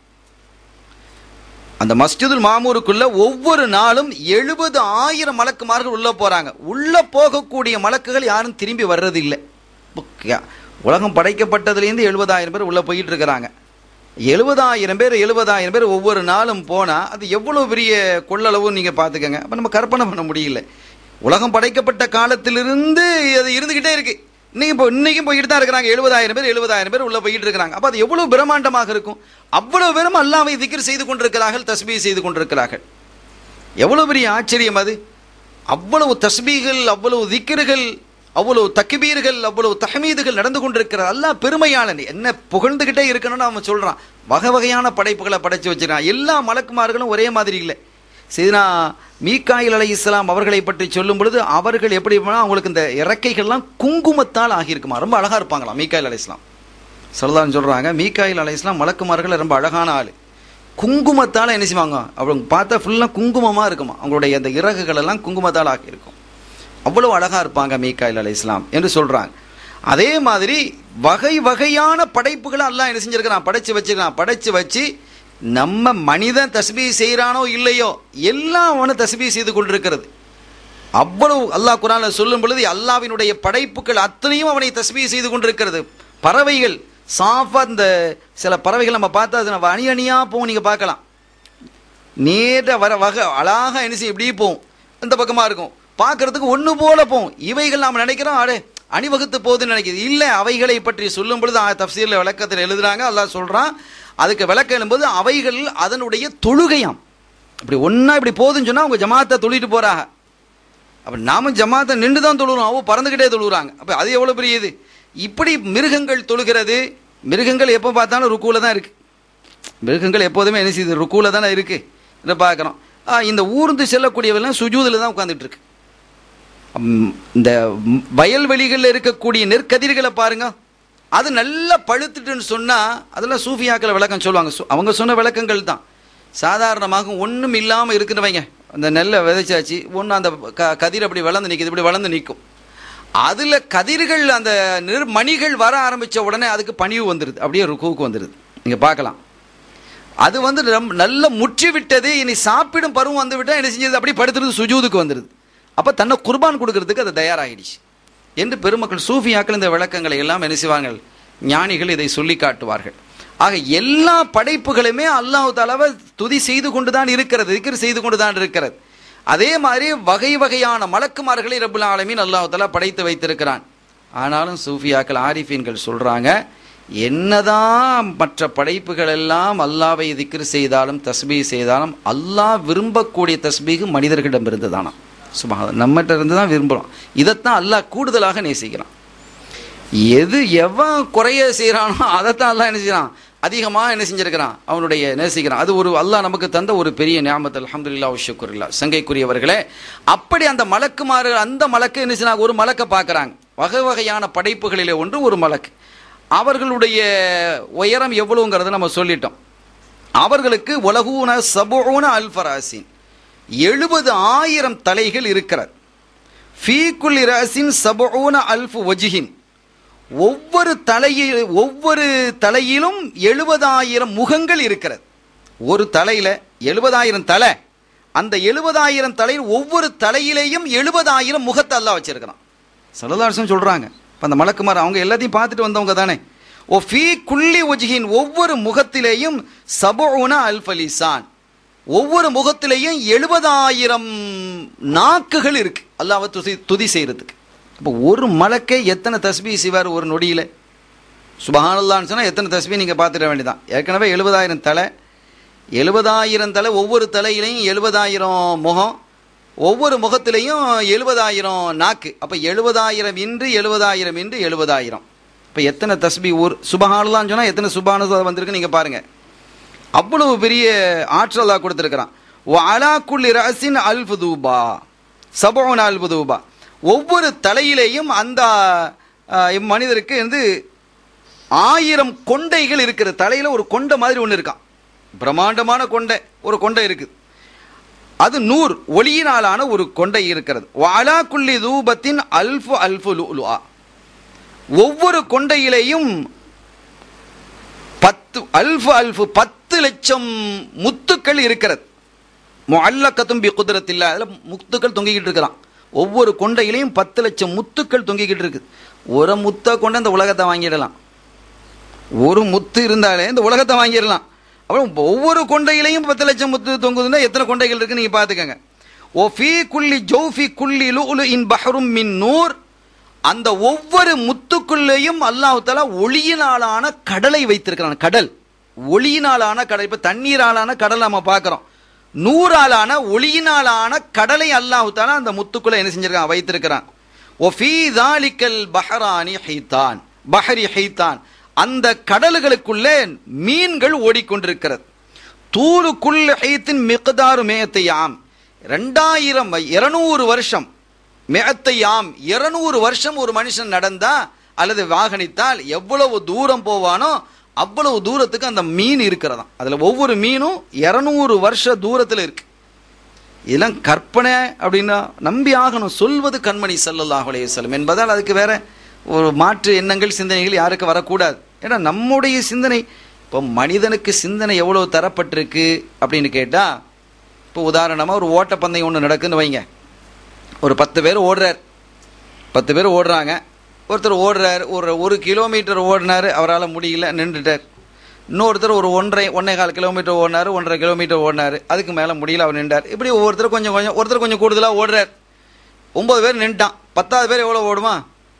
அந்த மஸ்ஜிதுல் மாமூருக்குள்ள ஒவ்வொரு நாளும் எழுபது ஆயிரம் மலக்குமார்கள் உள்ள போறாங்க உள்ள போகக்கூடிய மலக்குகள் யாரும் திரும்பி வர்றது இல்லை புக்க- உலகம் படைக்கப்பட்டதுலேருந்து எழுபதாயிரம் பேர் உள்ள போயிட்டு இருக்கிறாங்க எழுபதாயிரம் பேர் எழுபதாயிரம் பேர் ஒவ்வொரு நாளும் போனா அது எவ்வளவு பெரிய கொள்ளளவு நீங்க பாத்துக்கங்க அப்ப நம்ம கற்பனை பண்ண முடியல உலகம் படைக்கப்பட்ட காலத்திலிருந்து அது இருந்துகிட்டே இருக்கு இன்னைக்கு இப்போ இன்னைக்கும் போயிட்டு தான் இருக்கிறாங்க எழுபதாயிரம் பேர் எழுபதாயிரம் பேர் உள்ள போயிட்டு இருக்கிறாங்க அப்ப அது எவ்வளவு பிரம்மாண்டமாக இருக்கும் அவ்வளவு பேரும் அல்லாவை திக்ர் செய்து கொண்டிருக்கிறார்கள் தஸ்பீ செய்து கொண்டிருக்கிறார்கள் எவ்வளவு பெரிய ஆச்சரியம் அது அவ்வளவு தஸ்பீகள் அவ்வளவு திக்ருகள் அவ்வளவு தக்பீர்கள் அவ்வளவு தஹமீதுகள் நடந்து கொண்டிருக்கிறது அல்லாஹ் பெருமையாளன் என்ன புகழ்ந்துகிட்டே இருக்கணும்னு அவன் சொல்றான் வகை வகையான படைப்புகளை படைச்சு வச்சிருக்கான் எல்லா மலக்குமார்களும் ஒரே மாதிரி இல்லை சரினா மீகாயில் அலை இஸ்லாம் அவர்களை பற்றி சொல்லும் பொழுது அவர்கள் எப்படி இருப்பாங்கன்னா, அவங்களுக்கு இந்த இறக்கைகள்லாம் குங்குமத்தால் ஆகியிருக்குமா ரொம்ப அழகா இருப்பாங்களாம் மீகாயில் அலை இஸ்லாம் சொல்லலாம்னு சொல்றாங்க மீகாயில் அலை இஸ்லாம் மலக்குமார்கள் ரொம்ப அழகான ஆள் குங்குமத்தால் என்ன செய்வாங்க அவங்க பார்த்தா ஃபுல்லாக குங்குமமாக இருக்குமா அவங்களுடைய அந்த இறகுகள் எல்லாம் குங்குமத்தால் ஆகியிருக்கும் அவ்வளவு அழகா இருப்பாங்க மீகாயில் அலை இஸ்லாம் என்று சொல்றாங்க அதே மாதிரி வகை வகையான படைப்புகளை அல்லாஹ் என்ன செஞ்சிருக்கிறான் படைச்சு வச்சிருக்கான் படைச்சு வச்சு நம்ம மனிதன் தஸ்பீ செய்கிறானோ இல்லையோ எல்லாம் அவனை தஸ்பீ செய்து கொண்டிருக்கிறது அவ்வளவு அல்லாஹ் குரான்ல சொல்லும் பொழுது அல்லாவினுடைய படைப்புகள் அத்தனையும் அவனை தஸ்பீ செய்து கொண்டிருக்கிறது பறவைகள் சாஃபா இந்த சில பறவைகள் நம்ம பார்த்தா அது நம்ம அணி அணியா போகும் நீங்க பார்க்கலாம் நேர வர வகை அழகா என்ன செய்யும் இப்படி போகும் இந்த பக்கமா இருக்கும் பார்க்கறதுக்கு ஒண்ணு போல போகும் இவைகள் நாம் நினைக்கிறோம் அடே அணிவகுத்து போகுதுன்னு நினைக்குது இல்லை அவைகளை பற்றி சொல்லும் பொழுது ஆ- தஃசீர்ல விளக்கத்தில் எழுதுறாங்க அல்லாஹ் சொல்றான் அதுக்கு விளக்கம் எழும்போது அவைகள் அதனுடைய தொழுகையாம் இப்படி ஒண்ணா இப்படி போகுதுன்னு சொன்னா அவங்க ஜமாத்தை தொழிட்டு போறாங்க அப்ப நாம ஜமாத்தை நின்று தான் தொழுகிறோம் அவ பறந்துக்கிட்டே தொழுகிறாங்க அப்ப அது எவ்வளவு பெரிய இது இப்படி மிருகங்கள் தொழுகிறது மிருகங்கள் எப்போ பார்த்தாலும் ருக்குல தான் இருக்கு மிருகங்கள் எப்போதுமே என்ன செய்யுது ருக்குல தானே இருக்கு இதை பார்க்குறோம் இந்த ஊர்ந்து செல்லக்கூடியவெல்லாம் சுஜூதில் தான் உட்காந்துட்டு இருக்கு ம், இந்த ம், வயல்வெளிகளில் இருக்கக்கூடிய நெற்கதிர்களை பாருங்க அது நல்லா பழுத்துட்டுன்னு சொன்னா அதெல்லாம் சூஃபியாக்கள் விளக்கம் சொல்லுவாங்க சு- அவங்க சொன்ன விளக்கங்கள் தான் சாதாரணமாக ஒன்றும் இல்லாமல் இருக்கிறவங்க அந்த நெல்லை விதைச்சாச்சு ஒன்று அந்த க கதிர் அப்படி வளர்ந்து நிற்குது இப்படி வளர்ந்து நிற்கும் அதில் கதிர்கள் அந்த நிர் மணிகள் வர ஆரம்பித்த உடனே அதுக்கு பணிவு வந்துடுது அப்படியே ருக்குவுக்கு வந்துடுது நீங்கள் பார்க்கலாம் அது வந்து ரொம்ப நல்ல முற்றி விட்டது இனி சாப்பிடும் பருவம் வந்து விட்டா என்ன செஞ்சது அப்படி படுத்துறது சுஜூதுக்கு வந்துடுது அப்போ தன்னை குர்பான் கொடுக்கறதுக்கு அது தயாராகிடுச்சு என்று பெருமக்கள் சூஃபியாக்கள் இந்த விளக்கங்களை எல்லாம் என்ன செய்வார்கள் ஞானிகள் இதை சொல்லி காட்டுவார்கள் ஆக எல்லா படைப்புகளுமே அல்லாஹ் தாலாவை துதி செய்து கொண்டு தான் இருக்கிறது திக்ர் செய்து கொண்டு தான் இருக்கிறது அதே மாதிரி வகை வகையான மலக்குமார்களை ரபுல் ஆலமீன் அல்லாஹ் தாலா படைத்து வைத்திருக்கிறான் ஆனாலும் சூஃபியாக்கள் ஆரிஃபீன்கள் சொல்றாங்க என்னதான் மற்ற படைப்புகள் எல்லாம் அல்லாவை திக்ர் செய்தாலும் தஸ்பீ செய்தாலும் அல்லாஹ் விரும்பக்கூடிய தஸ்பீகு மனிதர்களிடம் இருந்து தானா சுபஹா நம்மகிட்ட இருந்து தான் விரும்புகிறோம் இதைத்தான் அல்லாஹ் கூடுதலாக நேசிக்கிறான் எது எவன் குறைய செய்கிறானோ அதைத்தான் அல்லாஹ் என்ன செய்கிறான் அதிகமாக என்ன செஞ்சிருக்கிறான் அவனுடைய நேசிக்கிறான் அது ஒரு அல்லாஹ் நமக்கு தந்த ஒரு பெரிய நியாமத் அல்ஹம்துலில்லா ஷுக்குரில்லா சங்கைக்குரியவர்களே அப்படி அந்த மலக்குமாறு அந்த மலக்கு என்ன செய்யறாங்க ஒரு மலக்கை பார்க்குறாங்க வகை வகையான படைப்புகளிலே ஒன்று ஒரு மலக்கு அவர்களுடைய உயரம் எவ்வளவுங்கிறத நம்ம சொல்லிட்டோம் அவர்களுக்கு உலகூன சபூன அல்ஃபராசின் எழுபது ஆயிரம் தலைகள் இருக்கிறது ஃபீக்குல் இரசின் சபூன அல்ஃபு வஜிஹின் ஒவ்வொரு தலையில் ஒவ்வொரு தலையிலும் எழுபதாயிரம் முகங்கள் இருக்கிறது ஒரு தலையில எழுபதாயிரம் தலை அந்த எழுபதாயிரம் தலையில் ஒவ்வொரு தலையிலேயும் எழுபதாயிரம் முகத்தை அல்லாஹ் வச்சிருக்கிறான் சலதாரசன் சொல்றாங்க இப்ப அந்த மலக்குமார் அவங்க எல்லாத்தையும் பார்த்துட்டு வந்தவங்க தானே ஓ ஃபீ குள்ளி ஒஜிஹின் ஒவ்வொரு முகத்திலேயும் சபுன அல்ஃபலிசான் ஒவ்வொரு முகத்திலேயும் எழுபதாயிரம் நாக்குகள் இருக்கு அல்லாஹ்வை துதி துதி செய்யறதுக்கு இப்போ ஒரு மலக்கை எத்தனை தஸ்பீ செய்வார் ஒரு நொடியில் சுபஹானல்லான்னு சொன்னால் எத்தனை தஸ்பீ நீங்கள் பார்த்துட வேண்டியதான் ஏற்கனவே எழுபதாயிரம் தலை எழுபதாயிரம் தலை ஒவ்வொரு தலையிலையும் எழுபதாயிரம் முகம் ஒவ்வொரு முகத்திலையும் எழுபதாயிரம் நாக்கு அப்போ எழுபதாயிரம் இன்று எழுபதாயிரம் இன்று எழுபதாயிரம் இப்போ எத்தனை தஸ்பி ஒரு சுபஹானல்லான்னு சொன்னால் எத்தனை சுபானதா வந்திருக்கு நீங்கள் பாருங்கள் அவ்வளவு பெரிய ஆற்றலா கொடுத்துருக்கிறான் அலா குள்ளி ரசின் அல்ஃபு தூபா சபோன் அல்ஃபு தூபா ஒவ்வொரு தலையிலேயும் அந்த அஹ், மனிதருக்கு வந்து ஆயிரம் கொண்டைகள் இருக்கிறது தலையில ஒரு கொண்டை மாதிரி ஒன்று இருக்கான் பிரம்மாண்டமான கொண்டை ஒரு கொண்டை இருக்குது அது நூர் ஒளியினாலான ஒரு கொண்டை இருக்கிறது வாலா குள்ளி தூபத்தின் அல்ஃபு அல்ஃபு லுஆ ஒவ்வொரு கொண்டையிலேயும் பத்து அல்ஃபு அல்ஃபு பத்து லட்சம் முத்துக்கள் இருக்கிறது முஅல்லக்கத்தும் பி குதிரத்தில்ல அதில் முத்துக்கள் தொங்கிக்கிட்டு இருக்கிறான் ஒவ்வொரு கொண்டையிலையும் பத்து லட்சம் முத்துக்கள் தொங்கிக்கிட்டு இருக்குது ஒரு முத்தை கொண்டு அந்த உலகத்தை வாங்கிடலாம் ஒரு முத்து இருந்தாலே இந்த உலகத்தை வாங்கிடலாம் அப்புறம் ஒவ்வொரு கொண்டையிலையும் பத்து லட்சம் முத்து தொங்குதுன்னா எத்தனை கொண்டைகள் இருக்கு நீங்க பாத்துக்கங்க ஓ ஃபீ குல்லி ஜௌஃபி குல்லி லுலு இன் பஹரும் மின் நூர் அந்த ஒவ்வொரு முத்துக்குள்ளேயும் அல்லாஹ் தஆலா ஒளியினாலான கடலை வைத்திருக்கிறான் கடல் ஒளியினாலான கடல் இப்ப தண்ணீராலான கடல் நம்ம பார்க்கிறோம் நூறாலான ஒளியினாலான கடலை அல்லாஹ் தஆலா அந்த முத்துக்குள்ள என்ன செஞ்சிருக்கான் வைத்திருக்கிறான் ஒஃபி தாலிக்கல் பஹரானி ஹைத்தான் பஹரி ஹைத்தான் அந்த கடல்களுக்குள்ளே மீன்கள் ஓடிக்கொண்டிருக்கிறது தூருக்குள் ஹைத்தின் மிகதாரு மேத்தையாம் ரெண்டாயிரம் இருநூறு வருஷம் மேத்தையாம் இருநூறு வருஷம் ஒரு மனுஷன் நடந்தா அல்லது வாகனித்தால் எவ்வளவு தூரம் போவானோ அவ்வளவு தூரத்துக்கு அந்த மீன் இருக்கிறதாம் அதுல ஒவ்வொரு மீனும் இருநூறு வருஷ தூரத்துல இருக்கு இதெல்லாம் கற்பனை அப்படின்னா நம்பி ஆகணும் சொல்வது கண்மணி ஸல்லல்லாஹு அலைஹி வஸல்லம் என்பதால் அதுக்கு வேற ஒரு மாற்று எண்ணங்கள் சிந்தனைகள் யாருக்கு வரக்கூடாது ஏன்னா நம்முடைய சிந்தனை இப்போ மனிதனுக்கு சிந்தனை எவ்வளவு தரப்பட்டிருக்கு அப்படின்னு கேட்டா இப்போ உதாரணமா ஒரு ஓட்டப்பந்தயம் ஒன்று நடக்குன்னு வைங்க ஒரு பத்து பேர் ஓடுறார் பத்து பேர் ஓடுறாங்க ஒருத்தர் ஓடுறார் ஒரு ஒரு கிலோமீட்டர் ஓடினார் அவரால் முடியல நின்றுட்டார் இன்னொருத்தர் ஒரு ஒன்றரை ஒன்றே கால் கிலோமீட்டர் ஓடினார் ஒன்றரை கிலோமீட்டர் ஓடினார் அதுக்கு மேலே முடியல அவர் நின்றார் இப்படி ஒவ்வொருத்தர் கொஞ்சம் கொஞ்சம் ஒருத்தர் கொஞ்சம் கூடுதலாக ஓடுறார் ஒன்பது பேர் நின்ட்டான் பத்தாவது பேர் எவ்வளோ ஓடுவான்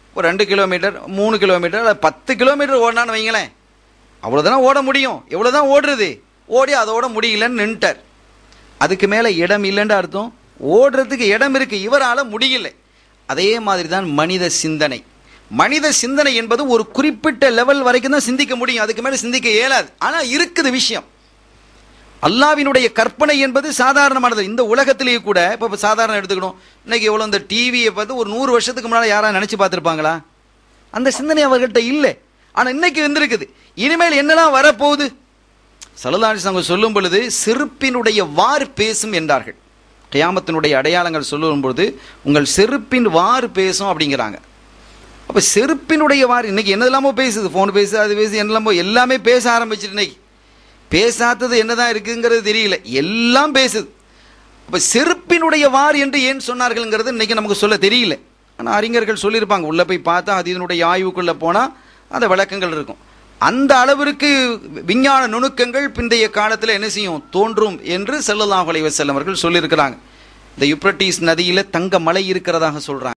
ஒரு ரெண்டு கிலோமீட்டர் மூணு கிலோமீட்டர் அல்லது பத்து கிலோமீட்டர் ஓடினான்னு வைங்களேன் அவ்வளோதானே ஓட முடியும் எவ்வளோ தான் ஓடுறது ஓடி அதோட முடியலன்னு நின்ட்டார் அதுக்கு மேலே இடம் இல்லைன்னு அர்த்தம் ஓடுறதுக்கு இடம் இருக்கு இவரால் முடியல அதே மாதிரி தான் மனித சிந்தனை மனித சிந்தனை என்பது ஒரு குறிப்பிட்ட லெவல் வரைக்கும் தான் சிந்திக்க முடியும் அதுக்கு மேலே சிந்திக்க இயலாது ஆனால் இருக்குது விஷயம் அல்லாவினுடைய கற்பனை என்பது சாதாரணமானது இந்த உலகத்திலேயே கூட இப்போ இப்போ சாதாரண எடுத்துக்கணும் இன்னைக்கு எவ்வளோ இந்த டிவியை பார்த்து ஒரு நூறு வருஷத்துக்கு முன்னால் யாராவது நினச்சி பார்த்துருப்பாங்களா அந்த சிந்தனை அவர்கிட்ட இல்லை ஆனால் இன்னைக்கு வந்திருக்குது இனிமேல் என்னெல்லாம் வரப்போகுது சலதாரி அவங்க சொல்லும் பொழுது செருப்பினுடைய வார் பேசும் என்றார்கள் கியாமத்தினுடைய அடையாளங்கள் சொல்லும் பொழுது உங்கள் செருப்பின் வார் பேசும் அப்படிங்கிறாங்க அப்போ செருப்பினுடைய வார் இன்னைக்கு என்னதெல்லாமோ பேசுது ஃபோன் பேசு அது பேசு என்னெல்லாமோ எல்லாமே பேச ஆரம்பிச்சிட்டு இன்னைக்கு பேசாதது என்னதான் இருக்குங்கிறது தெரியல எல்லாம் பேசுது அப்போ செருப்பினுடைய வார் என்று ஏன் சொன்னார்கள்ங்கிறது இன்னைக்கு நமக்கு சொல்ல தெரியல ஆனால் அறிஞர்கள் சொல்லியிருப்பாங்க உள்ளே போய் பார்த்தா அது இதனுடைய ஆய்வுக்குள்ளே போனால் அந்த விளக்கங்கள் இருக்கும் அந்த அளவிற்கு விஞ்ஞான நுணுக்கங்கள் பிந்தைய காலத்தில் என்ன செய்யும் தோன்றும் என்று செல்லல்லாஹ் அலைவசல்லம் அவர்கள் சொல்லியிருக்கிறாங்க இந்த யுப்ரட்டிஸ் நதியில் தங்க மலை இருக்கிறதாக சொல்கிறாங்க